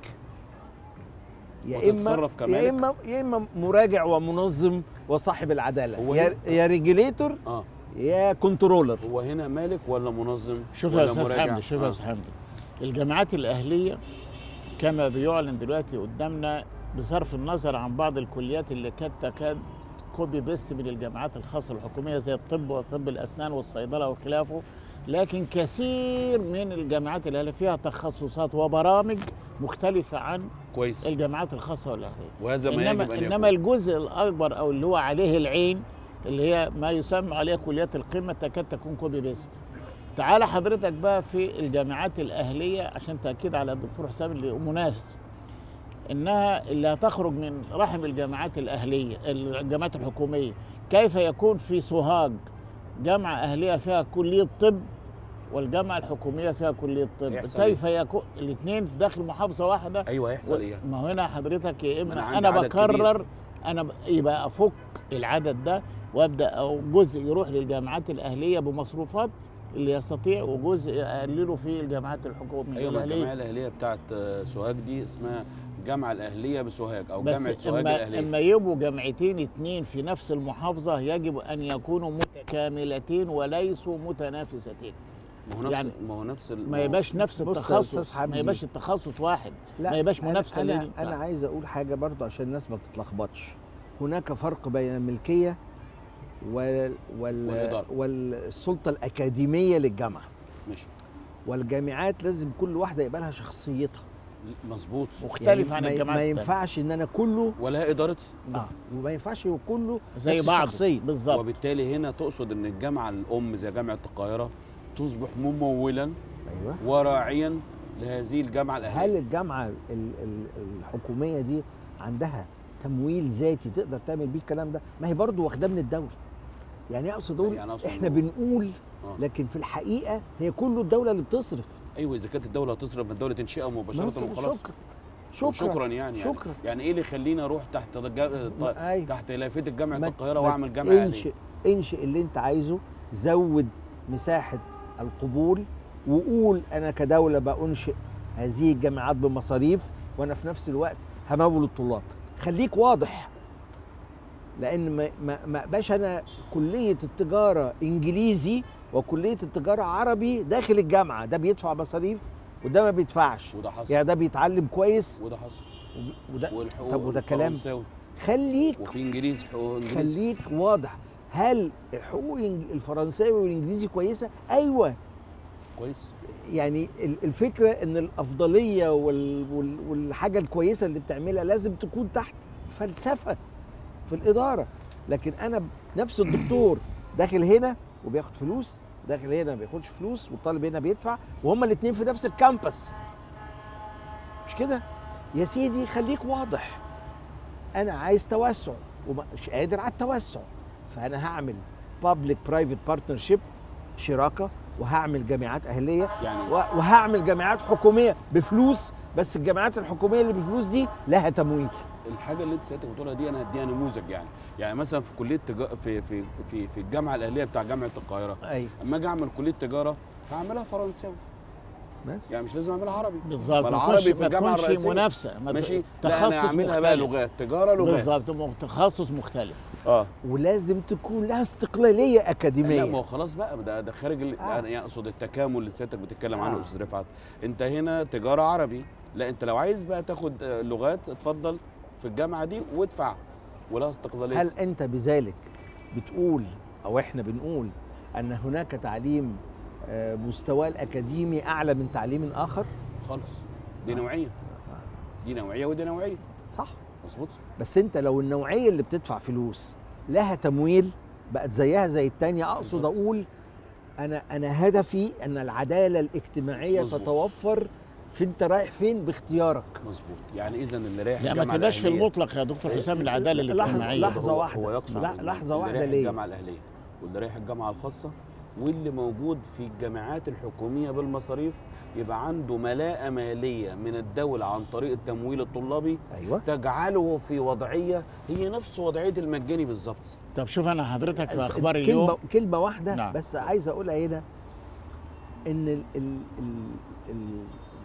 يا اما وتتصرف كمالك. يا اما يا اما مراجع ومنظم وصاحب العداله هو يا, هنا- يا ريجوليتور اه يا كنترولر هو هنا مالك ولا منظم شوف يا ولا استاذ مراجع؟ حمدي شوف يا آه. استاذ حمدي الجامعات الاهليه كما بيعلن دلوقتي قدامنا بصرف النظر عن بعض الكليات اللي كانت تكاد كوبي بيست من الجامعات الخاصه الحكوميه زي الطب وطب الاسنان والصيدله وخلافه لكن كثير من الجامعات الاهليه فيها تخصصات وبرامج مختلفه عن كويس الجامعات الخاصه والاهليه وهذا ما انما يجب ان انما يكون الجزء الاكبر او اللي هو عليه العين اللي هي ما يسمى عليها كليات القمه تكاد تكون كوبي بيست تعال حضرتك بقى في الجامعات الاهليه عشان تاكيد على الدكتور حسام اللي منافس انها اللي هتخرج من رحم الجامعات الاهليه الجامعات الحكوميه كيف يكون في سوهاج جامعه اهليه فيها كليه طب والجامعه الحكوميه فيها كليه طب يحصل كيف يكون الاثنين في داخل محافظه واحده ايوه هيحصل ايه ما هو هنا حضرتك يا أنا اما عندي انا, عدد بكرر انا ب- يبقى افك العدد ده وابدا او جزء يروح للجامعات الاهليه بمصروفات اللي يستطيع وجزء اقلله في الجامعات الحكوميه ايوه ما الجمعيه الاهليه الاهليه بتاعت آه، سوهاج دي اسمها الجامعه الاهليه بسوهاج او بس جامعه سوهاج اما الاهليه اما يبقوا جامعتين اتنين في نفس المحافظه يجب ان يكونوا متكاملتين وليسوا متنافستين ما هو نفس يعني ما هو نفس ال- ما يبقاش نفس بص يا التخصص أستاذ ما حمدي. يبقاش التخصص واحد لا ما يبقاش أنا- منافسه انا لل- انا عايز اقول حاجه برضو عشان الناس ما تتلخبطش هناك فرق بين الملكيه وال وال والإدارة. والسلطه الاكاديميه للجامعه ماشي والجامعات لازم كل واحده يبقى لها شخصيتها مظبوط مختلف عن ما- الجامعات ما التانية. ينفعش ان انا كله ولا اداره اه وما ينفعش يبقى كله زي نفس بعض الشخصيه بالظبط وبالتالي هنا تقصد ان الجامعه الام زي جامعه القاهره تصبح ممولا ايوه وراعيا لهذه الجامعه هل الاهليه الجامعه ال- ال- الحكوميه دي عندها تمويل ذاتي تقدر تعمل بيه الكلام ده ما هي برضه واخداه من الدوله يعني اقصد اقول يعني أقصد احنا إنه- بنقول آه. لكن في الحقيقه هي كله الدوله اللي بتصرف ايوه اذا كانت الدوله هتصرف من الدوله تنشئها مباشره بس وخلاص شكرا شكرا شكرا يعني يعني, شكرا يعني ايه اللي يخليني اروح تحت جا... أيوة. تحت لافته جامعه ما- القاهره ما واعمل جامعه اهليه انشئ انشئ اللي انت عايزه زود مساحه القبول وقول انا كدوله بانشئ هذه الجامعات بمصاريف وانا في نفس الوقت همول الطلاب خليك واضح لان ما ما ما بقاش انا كليه التجاره انجليزي وكليه التجاره عربي داخل الجامعه ده بيدفع مصاريف وده ما بيدفعش وده حصل يعني ده بيتعلم كويس وده حصل وده والحقوق طب وده كلام الفرنساوي. خليك وفي انجليزي حقوق انجليزي خليك واضح هل الحقوق الإنج- الفرنساوي والانجليزي كويسه ايوه كويس يعني ال- الفكره ان الافضليه وال- وال- والحاجه الكويسه اللي بتعملها لازم تكون تحت فلسفه في الاداره لكن انا نفس الدكتور داخل هنا وبياخد فلوس داخل هنا ما بياخدش فلوس والطالب هنا بيدفع وهما الاثنين في نفس الكامبس مش كده يا سيدي خليك واضح انا عايز توسع ومش قادر على التوسع فانا هعمل بابليك برايفت بارتنرشيب شراكه وهعمل جامعات اهليه يعني و- وهعمل جامعات حكوميه بفلوس بس الجامعات الحكوميه اللي بفلوس دي لها تمويل الحاجه اللي انت سيادتك بتقولها دي انا هديها نموذج يعني يعني مثلا في كليه تجا... في في في في الجامعه الاهليه بتاع جامعه القاهره ايوه اما اجي اعمل كليه تجاره هعملها فرنساوي بس يعني مش لازم اعملها عربي بالظبط ما ما العربي تكونش في ما الجامعه تكونش الرئيسيه منافسه ما ت- ماشي لا انا تخصص اعملها بقى مختلف. لغات تجاره لغات بالظبط م- تخصص مختلف اه ولازم تكون لها استقلاليه لا ما اكاديميه هو خلاص بقى ده ده خارج ال... آه. انا يعني اقصد التكامل اللي سيادتك بتتكلم عنه آه. يا استاذ رفعت انت هنا تجاره عربي لا انت لو عايز بقى تاخد آه، لغات اتفضل في الجامعه دي وادفع ولها استقلاليه هل انت بذلك بتقول او احنا بنقول ان هناك تعليم آه، مستواه الاكاديمي اعلى من تعليم اخر خالص دي نوعيه دي نوعيه ودي نوعيه صح مظبوط بس انت لو النوعيه اللي بتدفع فلوس لها تمويل بقت زيها زي التانية اقصد بالظبط. اقول انا انا هدفي ان العداله الاجتماعيه مظبوط. تتوفر في انت رايح فين باختيارك مظبوط يعني اذا اللي رايح لا ما الجامعة تبقاش في الأهلية- المطلق يا دكتور حسام العداله لحظة- الاجتماعيه لحظة هو- واحدة. هو يقصد لا- اللي- لحظة اللي واحدة رايح ليه؟ الجامعه الاهليه واللي رايح الجامعه الخاصه واللي موجود في الجامعات الحكوميه بالمصاريف يبقى عنده ملاءه ماليه من الدوله عن طريق التمويل الطلابي ايوه تجعله في وضعيه هي نفس وضعيه المجاني بالظبط طب شوف انا حضرتك في أس- اخبار كلمة اليوم كلمة واحدة نعم. بس عايز أقولها هنا إن ال ال ال ال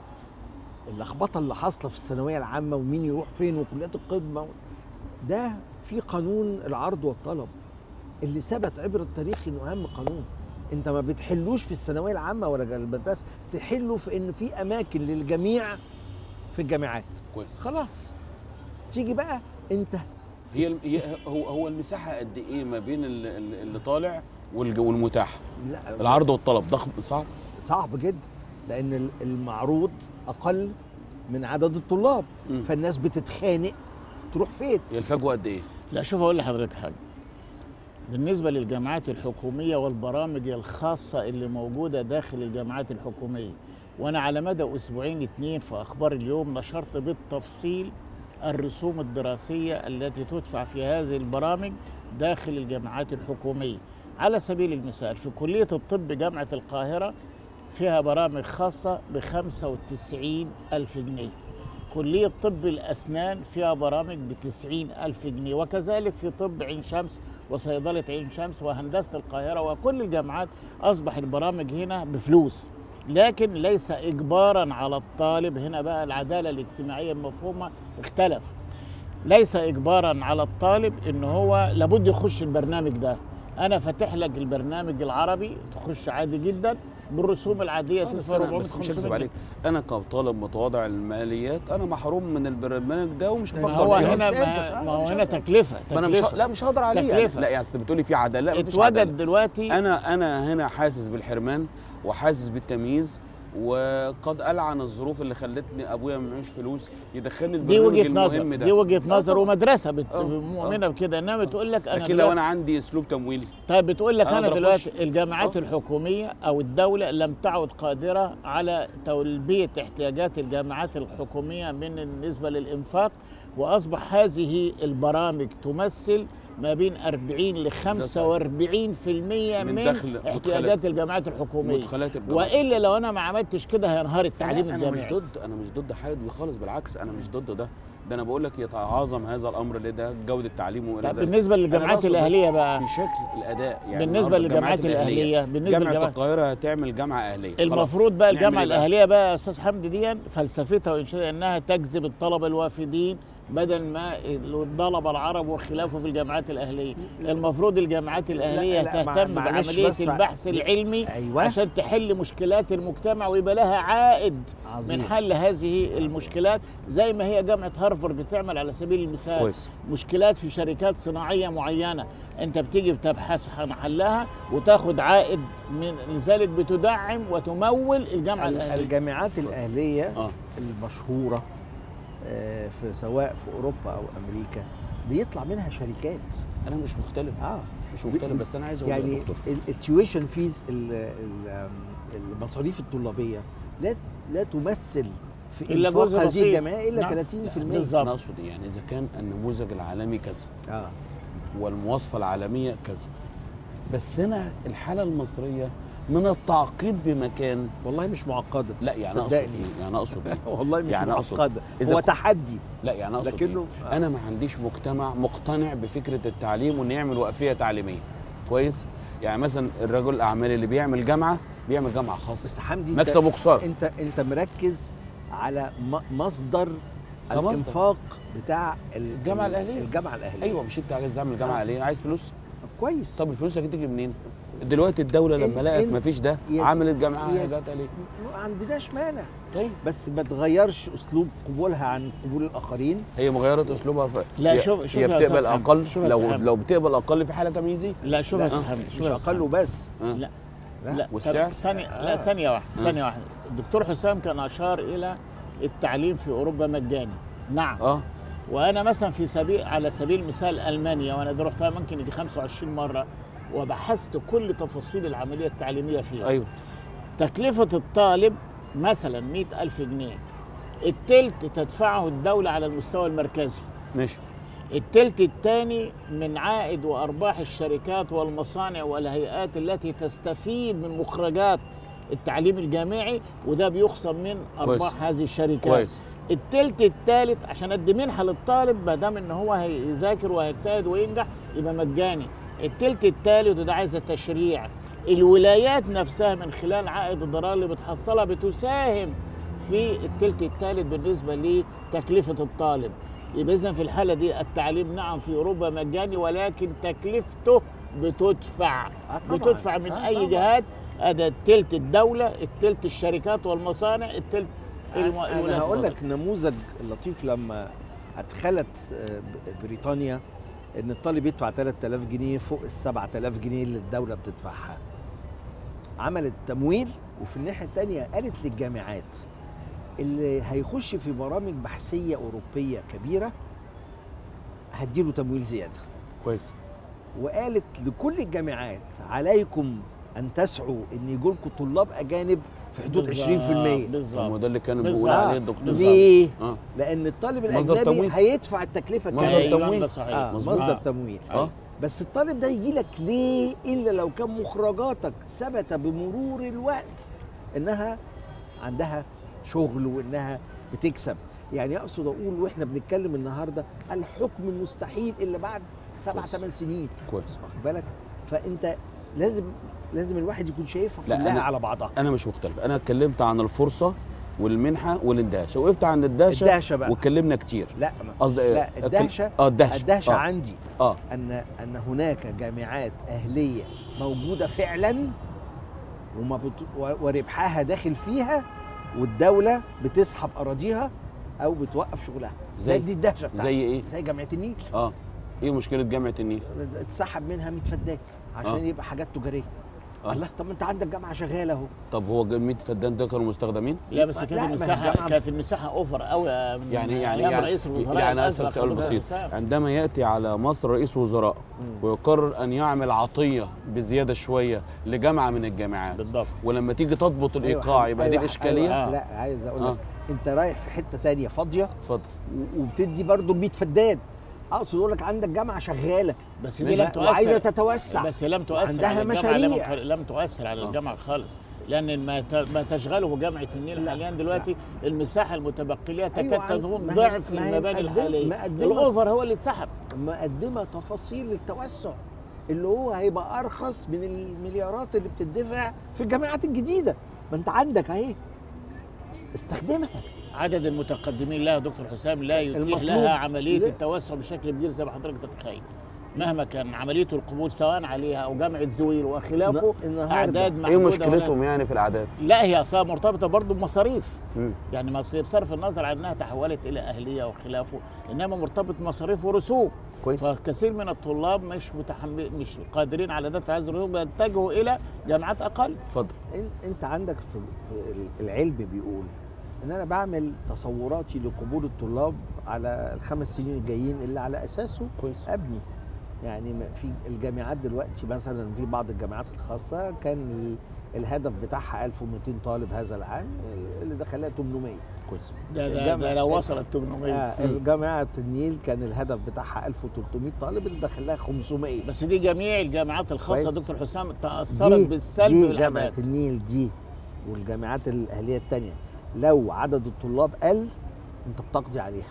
اللخبطة اللي حاصلة في الثانوية العامة ومين يروح فين وكليات القمة ده في قانون العرض والطلب اللي ثبت عبر التاريخ إنه أهم قانون أنت ما بتحلوش في الثانوية العامة ولا المدرسة تحله في إن في أماكن للجميع في الجامعات كويس خلاص تيجي بقى أنت هي اس- هي اس- هو هو المساحه قد ايه ما بين ال- ال- اللي طالع والج- والمتاح لا العرض والطلب ضخم صعب صعب جدا لان ال- المعروض اقل من عدد الطلاب مم. فالناس بتتخانق تروح فين هي الفجوه قد ايه لا شوف اقول لحضرتك حاجه بالنسبه للجامعات الحكوميه والبرامج الخاصه اللي موجوده داخل الجامعات الحكوميه وانا على مدى اسبوعين اتنين في اخبار اليوم نشرت بالتفصيل الرسوم الدراسيه التي تدفع في هذه البرامج داخل الجامعات الحكوميه على سبيل المثال في كليه الطب جامعه القاهره فيها برامج خاصه ب 95 ألف جنيه كلية طب الأسنان فيها برامج بتسعين ألف جنيه وكذلك في طب عين شمس وصيدلة عين شمس وهندسة القاهرة وكل الجامعات أصبح البرامج هنا بفلوس لكن ليس إجبارا على الطالب هنا بقى العدالة الاجتماعية المفهومة اختلف ليس إجبارا على الطالب إن هو لابد يخش البرنامج ده أنا فاتح لك البرنامج العربي تخش عادي جدا بالرسوم العادية آه، بس تدفع أنا 400 بس مش 500 هكذب جنيه. عليك انا كطالب متواضع الماليات انا محروم من البرنامج ده ومش ما ما هفكر هو فيه هنا أصلاً. ما, أنت- ما هو مش هنا هقدر. تكلفة ما انا مش ه- تكلفة لا مش هقدر عليه يعني تكلفة. لا يعني أصل بتقولي في عداله لا مفيش عداله اتوجد دلوقتي انا انا هنا حاسس بالحرمان وحاسس بالتمييز وقد العن الظروف اللي خلتني ابويا ما معيش فلوس يدخلني دي البرنامج وجهه نظر المهم ده دي وجهه آه نظر طبعاً. ومدرسه بت- آه، مؤمنه بكده انما بتقول لك انا لكن لو دلوقتي انا عندي اسلوب تمويلي طيب بتقول لك أنا انا أقدر دلوقتي أخش. الجامعات آه. الحكوميه او الدوله لم تعد قادره على تلبيه احتياجات الجامعات الحكوميه من بالنسبه للانفاق واصبح هذه البرامج تمثل ما بين 40 ل 45% من, من من دخل احتياجات مدخلات- الجامعات الحكوميه مدخلات الجامعات والا لو انا ما عملتش كده هينهار التعليم لا، انا مش الجامعي ضد انا مش ضد حاجه دي خالص بالعكس انا مش ضد ده ده انا بقول لك يتعاظم هذا الامر لده جوده التعليم والى طب ذلك بالنسبه أنا للجامعات بقصد بس الاهليه بقى في شكل الاداء يعني بالنسبه النهاردة للجامعات الاهليه بالنسبه جامعه للجامعات القاهره هتعمل جامعه اهليه خلاص. المفروض بقى نعمل الجامعه إيه بقى؟ الاهليه بقى يا استاذ حمدي دي فلسفتها وانشاء انها تجذب الطلبه الوافدين بدل ما الطلبه العرب وخلافه في الجامعات الاهليه المفروض الجامعات الاهليه لا، لا، مع- تهتم معلش بعمليه بس ع- البحث العلمي ايوه عشان تحل مشكلات المجتمع ويبقى لها عائد عظيم من حل هذه المشكلات زي ما هي جامعه هارفارد بتعمل على سبيل المثال كويس مشكلات في شركات صناعيه معينه انت بتيجي بتبحث عن حلها وتاخد عائد من لذلك بتدعم وتمول الجامعه ال- الاهليه الجامعات الاهليه اه المشهوره آه، في سواء في اوروبا او امريكا بيطلع منها شركات انا مش مختلف اه مش مختلف بس انا عايز اقول يا يعني دكتور التيويشن فيز المصاريف الطلابيه لا لا تمثل في إلا انفاق جزء هذه بسيط. الجمعيه الا نعم. 30% بالظبط. انا اقصد إيه؟ يعني اذا كان النموذج العالمي كذا اه والمواصفه العالميه كذا بس هنا الحاله المصريه من التعقيد بمكان والله مش معقده لا يعني اقصد صدقني. ايه يعني اقصد ايه والله مش يعني أقصد معقده إذا هو كنت- تحدي لا يعني اقصد لكنه إيه؟ انا ما عنديش مجتمع مقتنع بفكره التعليم وان يعمل وقفيه تعليميه كويس يعني مثلا الرجل الاعمال اللي بيعمل جامعه بيعمل جامعه بس خاصه حمدي انت- مكسب وخساره انت انت مركز على م- مصدر كمصدر. الانفاق بتاع ال- الجامعة الأهلية. الجامعه الاهليه ايوه مش انت عايز تعمل جامعه آه. ليه عايز فلوس كويس طب الفلوس هتيجي منين دلوقتي الدوله لما إن- لقت إن- ما فيش ده يس- عملت جامعه يس. جات ليه ما عندناش مانع طيب بس ما تغيرش اسلوب قبولها عن قبول الاخرين هي مغيرت اسلوبها في لا، هي- شوف- شوف هي يا بتقبل أستاذ حمد، اقل شوف يا لو أستاذ حمد. لو بتقبل اقل في حاله تمييزيه لا شوف لا، يا أستاذ حمد، شوف مش يا أستاذ اقل حمد. آه. وبس لا لا. لا والسعر؟ طب ثانية لا ثانية واحدة ثانية واحدة الدكتور حسام كان أشار إلى التعليم في أوروبا مجاني نعم اه وأنا مثلا في سبيل على سبيل المثال ألمانيا وأنا دي رحتها ممكن يجي 25 مرة وبحثت كل تفاصيل العملية التعليمية فيها ايوه تكلفة الطالب مثلا 100 ألف جنيه التلت تدفعه الدولة على المستوى المركزي ماشي التلت الثاني من عائد وارباح الشركات والمصانع والهيئات التي تستفيد من مخرجات التعليم الجامعي وده بيخصم من ارباح كويس. هذه الشركات كويس التلت الثالث عشان ادي منحه للطالب ما دام ان هو هيذاكر وهيجتهد وينجح يبقى مجاني التلت الثالث وده عايز التشريع الولايات نفسها من خلال عائد الضرائب اللي بتحصلها بتساهم في التلت الثالث بالنسبه لتكلفه الطالب يبقى اذا في الحاله دي التعليم نعم في اوروبا مجاني ولكن تكلفته بتدفع آه طبعاً. بتدفع من آه اي طبعاً. جهات هذا التلت الدوله التلت الشركات والمصانع التلت الم- انا الولايات هقول الفضلية. لك نموذج لطيف لما ادخلت آه، ب- بريطانيا ان الطالب يدفع 3000 جنيه فوق ال 7000 جنيه اللي الدوله بتدفعها عملت تمويل وفي الناحيه الثانيه قالت للجامعات اللي هيخش في برامج بحثيه اوروبيه كبيره هديله تمويل زياده كويس وقالت لكل الجامعات عليكم ان تسعوا ان يجولكم طلاب اجانب في حدود 20% بالظبط، طب ما بالظبط ده اللي كان بيقول بالظبط. عليه الدكتور بالظبط. ليه؟ اه لان الطالب مصدر الاجنبي تمويل. هيدفع التكلفه مصدر كامله أيوة، تمويل. ده صحيح آه مظبوط. مصدر آه. تمويل اه بس الطالب ده يجي لك ليه الا لو كان مخرجاتك ثبت بمرور الوقت انها عندها شغل وانها بتكسب يعني اقصد اقول واحنا بنتكلم النهارده الحكم المستحيل الا بعد سبع كويس. ثمان سنين كويس واخد بالك فانت لازم لازم الواحد يكون شايفها لا، كلها أنا- على بعضها انا مش مختلف انا اتكلمت عن الفرصه والمنحه والاندهاشه وقفت عند الدهشه الدهشه بقى واتكلمنا كتير لا ما قصدي لا الدهشه اه الدهشه الدهشه آه. عندي اه ان ان هناك جامعات اهليه موجوده فعلا وما بت... و- وربحها داخل فيها والدوله بتسحب اراضيها او بتوقف شغلها زي- زي دي الدهشه بتاعتي زي ايه زي جامعه النيل اه ايه مشكله جامعه النيل اتسحب منها 100 فدان عشان آه. يبقى حاجات تجاريه آه. الله طب ما انت عندك جامعه شغاله اهو طب هو ال 100 فدان ده كانوا مستخدمين لا بس لا، كانت ما المساحه الجامعة- كانت المساحه اوفر قوي من يعني يعني أيام يعني, رئيس الوزراء يعني الأسبق اسال سؤال دكتور بسيط حسام. عندما ياتي على مصر رئيس وزراء مم. ويقرر ان يعمل عطيه بزياده شويه لجامعه من الجامعات بالضبط ولما تيجي تضبط الايقاع أيوة، يبقى دي أيوة، الاشكاليه أيوة. آه. لا عايز اقول لك آه. انت رايح في حته تانية فاضيه اتفضل و- وبتدي برضه 100 فدان اقصد اقول لك عندك جامعه شغاله بس دي ماشي. لم تؤثر وعايزه تتوسع بس لم تؤثر عندها على الجامعه لم, مشاريع. لم تؤثر على آه. الجامعه خالص لان ما ت- ما تشغله جامعه النيل لا، حاليا دلوقتي المساحه المتبقيه تكاد أيوة، عن- تكون ما هي- ضعف ما هي المباني مقدمة- الحاليه مقدمة. الاوفر هو اللي اتسحب مقدمه تفاصيل التوسع اللي هو هيبقى ارخص من المليارات اللي بتدفع في الجامعات الجديده ما انت عندك اهي است- استخدمها عدد المتقدمين لها دكتور حسام لا يتيح المطلوب. لها عمليه لا. التوسع بشكل كبير زي ما حضرتك تتخيل مهما كان عمليه القبول سواء عليها او جامعه زويل وخلافه النهارده اعداد ايه محدوده مشكلتهم يعني في الاعداد لا هي اصلا مرتبطه برضه بمصاريف مم. يعني مصاريف بصرف النظر عن انها تحولت الى اهليه وخلافه انما مرتبط مصاريف ورسوم كويس فكثير من الطلاب مش متحمل مش قادرين على دفع هذه الرسوم بيتجهوا الى جامعات اقل اتفضل إن- انت عندك في في ال- العلم بيقول ان انا بعمل تصوراتي لقبول الطلاب على الخمس سنين الجايين اللي على اساسه كويس ابني يعني ما- في الجامعات دلوقتي مثلا في بعض الجامعات الخاصه كان ال- الهدف بتاعها 1200 طالب هذا العام اللي دخلها 800 كويس ده ده, الجامعة- ده لو وصلت 800 آه الجامعه النيل كان الهدف بتاعها 1300 طالب اللي دخلها 500 بس دي جميع الجامعات الخاصه كويس. دكتور حسام تاثرت دي بالسلب دي جامعه بالاعداد النيل دي والجامعات الاهليه الثانيه لو عدد الطلاب قل انت بتقضي عليها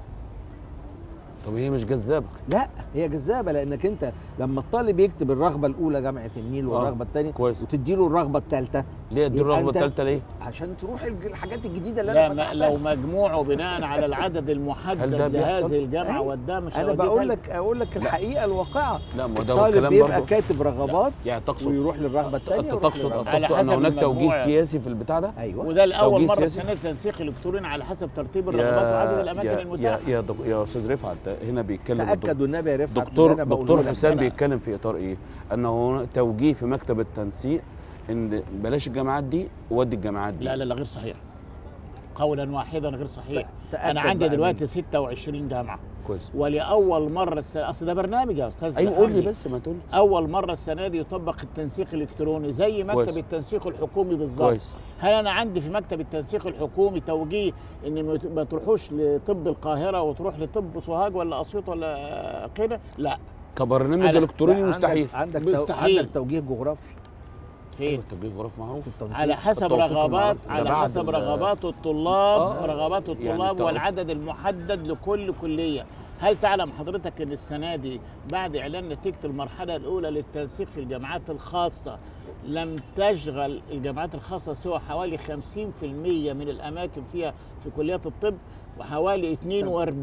طب هي مش جذابه لا هي جذابه لانك انت لما الطالب يكتب الرغبه الاولى جامعه النيل والرغبه الثانيه كويس وتدي له الرغبه الثالثه ليه دي يبقى الرغبه أنت- الثالثه ليه؟ عشان تروح الج- الحاجات الجديده اللي لا انا ما فتحتها لو مجموعه بناء على العدد هل المحدد ده بيحصل؟ لهذه الجامعه أيوة. وده مش انا هوديه بقول تالتة. لك اقول لك الحقيقه الواقعه لا ما ده الطالب الكلام بيبقى برضه كاتب رغبات يعني تقصد ويروح للرغبه الثانيه انت تقصد على تقصد ان حسب هناك توجيه المجموعة. سياسي في البتاع ده؟ ايوه وده لاول توجيه مره سياسي؟ السنه تنسيق الكتروني على حسب ترتيب الرغبات وعدد الاماكن يا المتاحه يا دك- يا استاذ رفعت هنا بيتكلم الدكتور- تاكد والنبي يا رفعت دكتور باللي أنا بقوله دكتور لك. حسام أنا- بيتكلم في اطار ايه؟ انه هنا توجيه في مكتب التنسيق ان بلاش الجامعات دي ودي الجامعات دي لا لا لا غير صحيح قولا واحدا غير صحيح تأكد انا عندي بقى دلوقتي 26 جامعه كويس ولاول مره السنة اصل ده برنامج يا استاذ ايوه قول لي حمدي. بس ما تقول لي. اول مره السنه دي يطبق التنسيق الالكتروني زي مكتب كويس. التنسيق الحكومي بالظبط كويس هل انا عندي في مكتب التنسيق الحكومي توجيه ان ما ت- ما تروحوش لطب القاهره وتروح لطب سوهاج ولا اسيوط ولا قنا لا كبرنامج على- الكتروني لا، مستحيل عندك عندك, تو... مستحيل. عندك توجيه جغرافي فين التوجيه غرف معروف في التنسيق على حسب التوفيق رغبات المعروف. ده على بعد حسب ال- رغبات الطلاب آه، رغبات يعني الطلاب التوقيت. والعدد المحدد لكل كليه هل تعلم حضرتك ان السنه دي بعد اعلان نتيجه المرحله الاولى للتنسيق في الجامعات الخاصه لم تشغل الجامعات الخاصه سوى حوالي 50% من الاماكن فيها في كليات الطب وحوالي 42%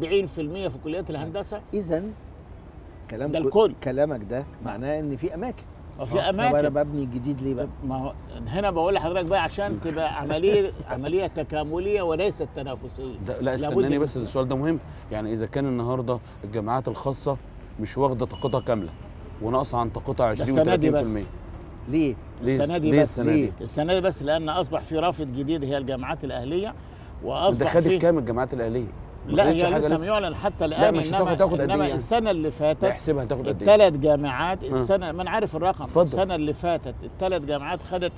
في كليات الهندسه اذا كلام ده الكل. كلامك ده معناه ان في اماكن وفي طب انا اماكن ببني جديد ليه بقى طب ما هو هنا بقول لحضرتك بقى عشان تبقى عمليه عمليه تكامليه وليست تنافسيه ده لا لابد استناني من- بس السؤال ده مهم يعني اذا كان النهارده الجامعات الخاصه مش واخده طاقتها كامله وناقصه عن طاقتها 20 السنة دي بس. و30% ليه ليه السنه دي ليه بس السنه دي؟ ليه؟ السنه دي بس لان اصبح في رافد جديد هي الجامعات الاهليه ده واصبح خدت في كام الجامعات الاهليه؟ ما لا خدتش هي حاجة لسه يعلن حتى الان مش انما هتاخد- تاخد قد إيه انما يعني؟ السنه اللي فاتت احسبها هتاخد قد ايه؟ الثلاث جامعات آه. السنه ما انا عارف الرقم اتفضل. السنه اللي فاتت الثلاث جامعات خدت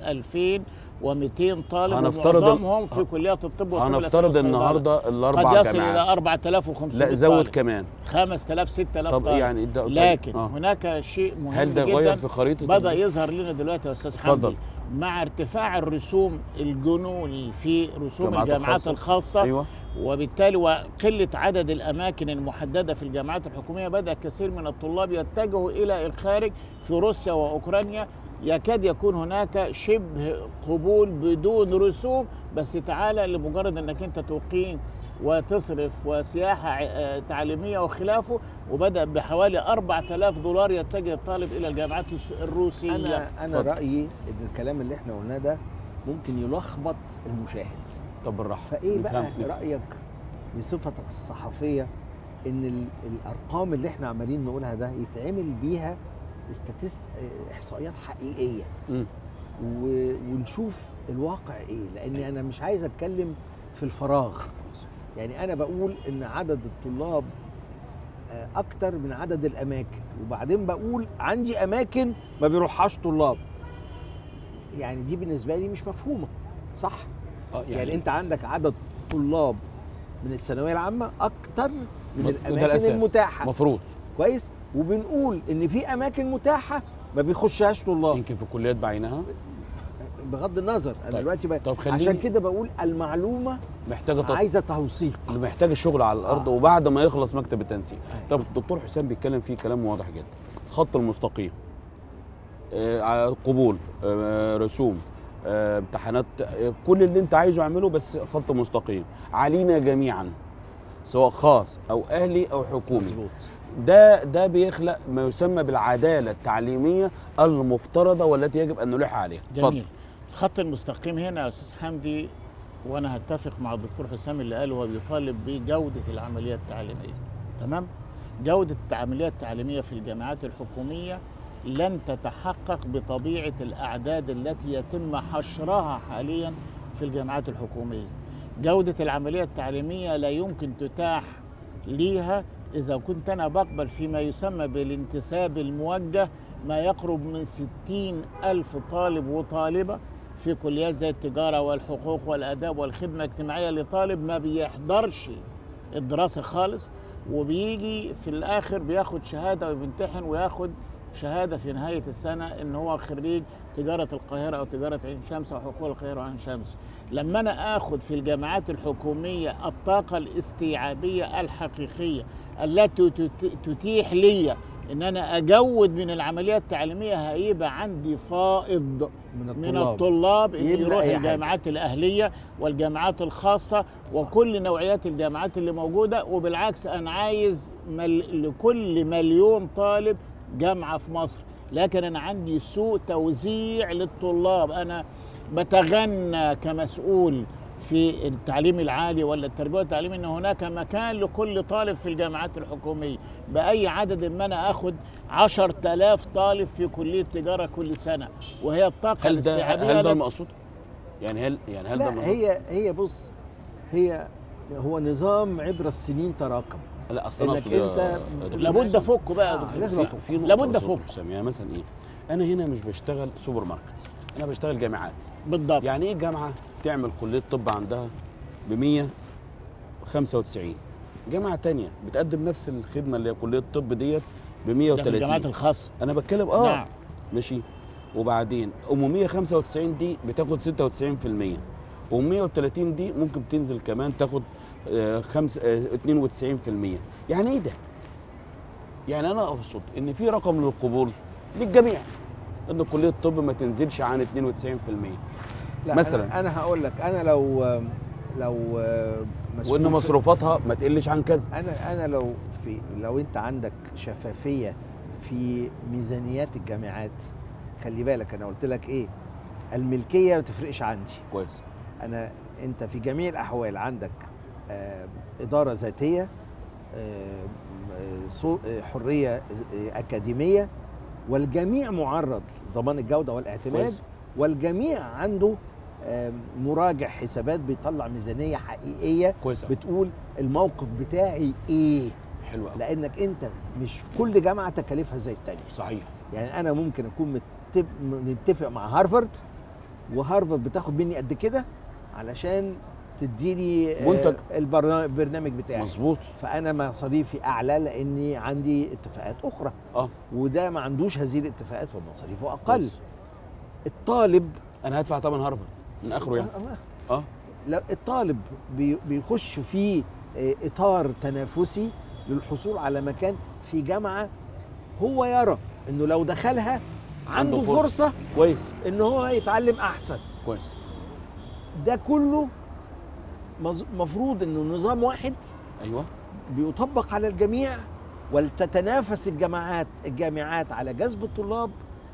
2200 طالب هنفترض ال- ومعظمهم في كليات الطب والطب الأسنان هنفترض والصيدلة. النهارده الاربع قد يصل الى جامعات 4500 لا زود طالب. كمان 5000 6000 طب طالب يعني ده لكن آه. هناك شيء مهم هل ده جدا غير في خريطه بدا ال- يظهر لنا دلوقتي يا استاذ اتفضل. حمدي مع ارتفاع الرسوم الجنوني في رسوم الجامعات الجامعات الخاصة. الخاصه ايوه وبالتالي وقله عدد الاماكن المحدده في الجامعات الحكوميه بدا كثير من الطلاب يتجهوا الى الخارج في روسيا واوكرانيا يكاد يكون هناك شبه قبول بدون رسوم بس تعالى لمجرد انك انت تقيم وتصرف وسياحه آه، تعليميه وخلافه وبدا بحوالي 4000 دولار يتجه الطالب الى الجامعات الس- الروسيه انا انا اتفضل. رايي ان الكلام اللي احنا قلناه ده ممكن يلخبط المشاهد طب بالراحه فايه بقى نفهم- نفهم. رايك بصفتك الصحفيه ان ال- الارقام اللي احنا عمالين نقولها ده يتعمل بيها استاتيست احصائيات حقيقيه مم. و... ونشوف الواقع ايه لاني انا مش عايز اتكلم في الفراغ يعني انا بقول ان عدد الطلاب آه، اكتر من عدد الاماكن وبعدين بقول عندي اماكن ما بيروحهاش طلاب يعني دي بالنسبه لي مش مفهومه صح آه، يعني, يعني انت عندك عدد طلاب من الثانويه العامه اكتر من ده الاماكن الأساس. المتاحه مفروض كويس وبنقول ان في اماكن متاحه ما بيخشهاش طلاب يمكن في كليات بعينها بغض النظر انا طيب. دلوقتي بقى طب خليني عشان كده بقول المعلومه محتاجه تط... عايزه توثيق محتاج الشغل على الارض آه. وبعد ما يخلص مكتب التنسيق أيوة. طب الدكتور حسام بيتكلم فيه كلام واضح جدا خط المستقيم آه، ع- قبول آه، رسوم آه، امتحانات آه، كل اللي انت عايزه اعمله بس خط مستقيم علينا جميعا سواء خاص او اهلي او حكومي مظبوط ده ده بيخلق ما يسمى بالعداله التعليميه المفترضه والتي يجب ان نلح عليها جميل الخط المستقيم هنا يا استاذ حمدي وانا هتفق مع الدكتور حسام اللي قال هو بيطالب بجوده العمليه التعليميه تمام جوده العمليه التعليميه في الجامعات الحكوميه لن تتحقق بطبيعه الاعداد التي يتم حشرها حاليا في الجامعات الحكوميه جوده العمليه التعليميه لا يمكن تتاح ليها إذا كنت أنا بقبل فيما يسمى بالانتساب الموجه ما يقرب من ستين ألف طالب وطالبة في كليات زي التجارة والحقوق والآداب والخدمة الاجتماعية لطالب ما بيحضرش الدراسة خالص وبيجي في الآخر بياخد شهادة وبيمتحن وياخد شهادة في نهاية السنة إن هو خريج تجارة القاهرة أو تجارة عين شمس أو حقوق القاهرة وعين شمس لما أنا آخد في الجامعات الحكومية الطاقة الاستيعابية الحقيقية التي تت- تتيح لي ان انا اجود من العمليه التعليميه هيبقى عندي فائض من الطلاب, من الطلاب ان يملأ يروح أي حاجة. الجامعات الاهليه والجامعات الخاصه وكل نوعيات الجامعات اللي موجوده وبالعكس انا عايز مل لكل مليون طالب جامعه في مصر لكن انا عندي سوء توزيع للطلاب انا بتغنى كمسؤول في التعليم العالي ولا التربيه والتعليم ان هناك مكان لكل طالب في الجامعات الحكوميه باي عدد ما انا اخد 10000 طالب في كليه تجاره كل سنه وهي الطاقه هل ده الاستيعابيه هل ده التي- المقصود؟ يعني هل يعني هل ده لا المقصود؟ هي هي بص هي هو نظام عبر السنين تراكم لا اصل انا إنك اقصد يا- أنت يا دكتور لابد حسام. افكه بقى يا آه، دكتور لازم حسام. أفك. في نقطة لابد أقصدها افك حسام يعني مثلا ايه؟ انا هنا مش بشتغل سوبر ماركت انا بشتغل جامعات بالضبط يعني ايه جامعه تعمل كليه طب عندها ب 195 جامعه تانية بتقدم نفس الخدمه اللي هي كليه الطب ديت ب ده في الجامعات 130 الخاصه انا بتكلم اه نعم ماشي وبعدين ام 195 دي بتاخد 96% و 130 دي ممكن تنزل كمان تاخد آه، خمس آه، 92% يعني ايه ده؟ يعني انا اقصد ان في رقم للقبول للجميع ان كليه الطب ما تنزلش عن 92% لا مثلاً. انا, أنا هقول لك انا لو لو مسؤول وان في- مصروفاتها ما تقلش عن كذا انا انا لو في لو انت عندك شفافيه في ميزانيات الجامعات خلي بالك انا قلت لك ايه الملكيه ما تفرقش عندي كويس انا انت في جميع الاحوال عندك آه، اداره ذاتيه آه، آه، صو- آه، حريه آه، اكاديميه والجميع معرض لضمان الجوده والاعتماد كويس. والجميع عنده آه، مراجع حسابات بيطلع ميزانيه حقيقيه كويس أوي. بتقول الموقف بتاعي ايه حلو قوي لانك انت مش في كل جامعه تكاليفها زي التانيه صحيح يعني انا ممكن اكون متب- متفق مع هارفارد وهارفارد بتاخد مني قد كده علشان تديني آه، منتج. البرنا- البرنامج بتاعي مظبوط فانا مصاريفي اعلى لاني عندي اتفاقات اخرى اه وده ما عندوش هذه الاتفاقات فمصاريفه اقل كويس. الطالب انا هدفع ثمن هارفرد من اخره يعني اه لا الطالب بي- بيخش في آه، اطار تنافسي للحصول على مكان في جامعه هو يرى انه لو دخلها عنده, عنده فرصة. فرصه كويس ان هو يتعلم احسن كويس ده كله مز- مفروض انه نظام واحد ايوه بيطبق على الجميع ولتتنافس الجامعات الجامعات على جذب الطلاب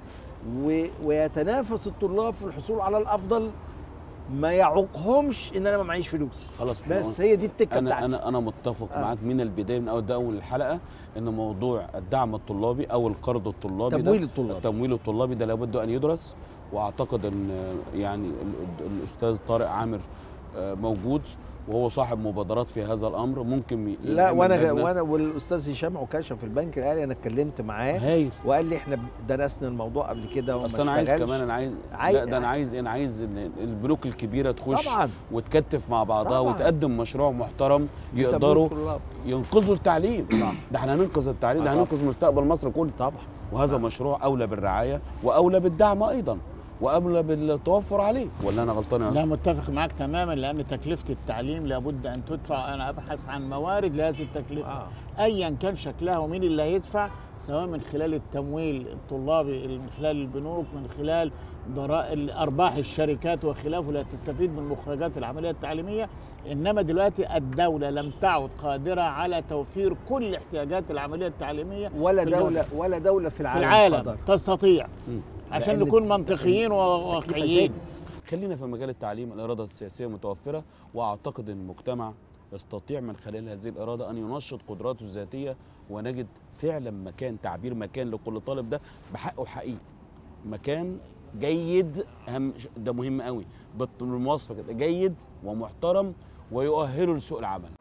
و- ويتنافس الطلاب في الحصول على الافضل ما يعوقهمش ان انا ما معيش فلوس خلاص إحنا بس هي دي التكه انا بتاعتي انا انا متفق آه. معاك من البدايه من اول ده اول الحلقه ان موضوع الدعم الطلابي او القرض الطلابي تمويل ده الطلاب. التمويل الطلابي ده لابد ان يدرس واعتقد ان يعني ال- الاستاذ طارق عامر آه، موجود وهو صاحب مبادرات في هذا الامر ممكن ي- لا يعمل وانا لجنة. وانا والاستاذ هشام عكاشه في البنك الاهلي انا اتكلمت معاه هايل وقال لي احنا درسنا الموضوع قبل كده وما اصل انا عايز اشتغلش. كمان انا عايز عايز- لا ده انا عايز انا عايز ان البنوك الكبيره تخش طبعا وتكتف مع بعضها طبعاً. وتقدم مشروع محترم تمويل يقدروا الطلاب. ينقذوا التعليم ده احنا هننقذ التعليم ده آه هننقذ مستقبل مصر كله طبعا وهذا مشروع اولى بالرعايه واولى بالدعم ايضا واولى بالتوفر عليه ولا انا غلطان يا لا متفق معك تماما لان تكلفه التعليم لابد ان تدفع انا ابحث عن موارد لهذه التكلفه آه. ايا كان شكلها ومين اللي هيدفع سواء من خلال التمويل الطلابي من خلال البنوك من خلال ضرائب ارباح الشركات وخلافه لا تستفيد من مخرجات العمليه التعليميه انما دلوقتي الدوله لم تعد قادره على توفير كل احتياجات العمليه التعليميه ولا في دوله ولا دوله في في العالم العالم قدر. تستطيع مم. عشان لأن نكون منطقيين وواقعيين خلينا في مجال التعليم الاراده السياسيه متوفره واعتقد ان المجتمع يستطيع من خلال هذه الاراده ان ينشط قدراته الذاتيه ونجد فعلا مكان تعبير مكان لكل طالب ده بحقه الحقيقي مكان جيد اهم ش- ده مهم قوي بالمواصفه كده جيد ومحترم ويؤهله لسوق العمل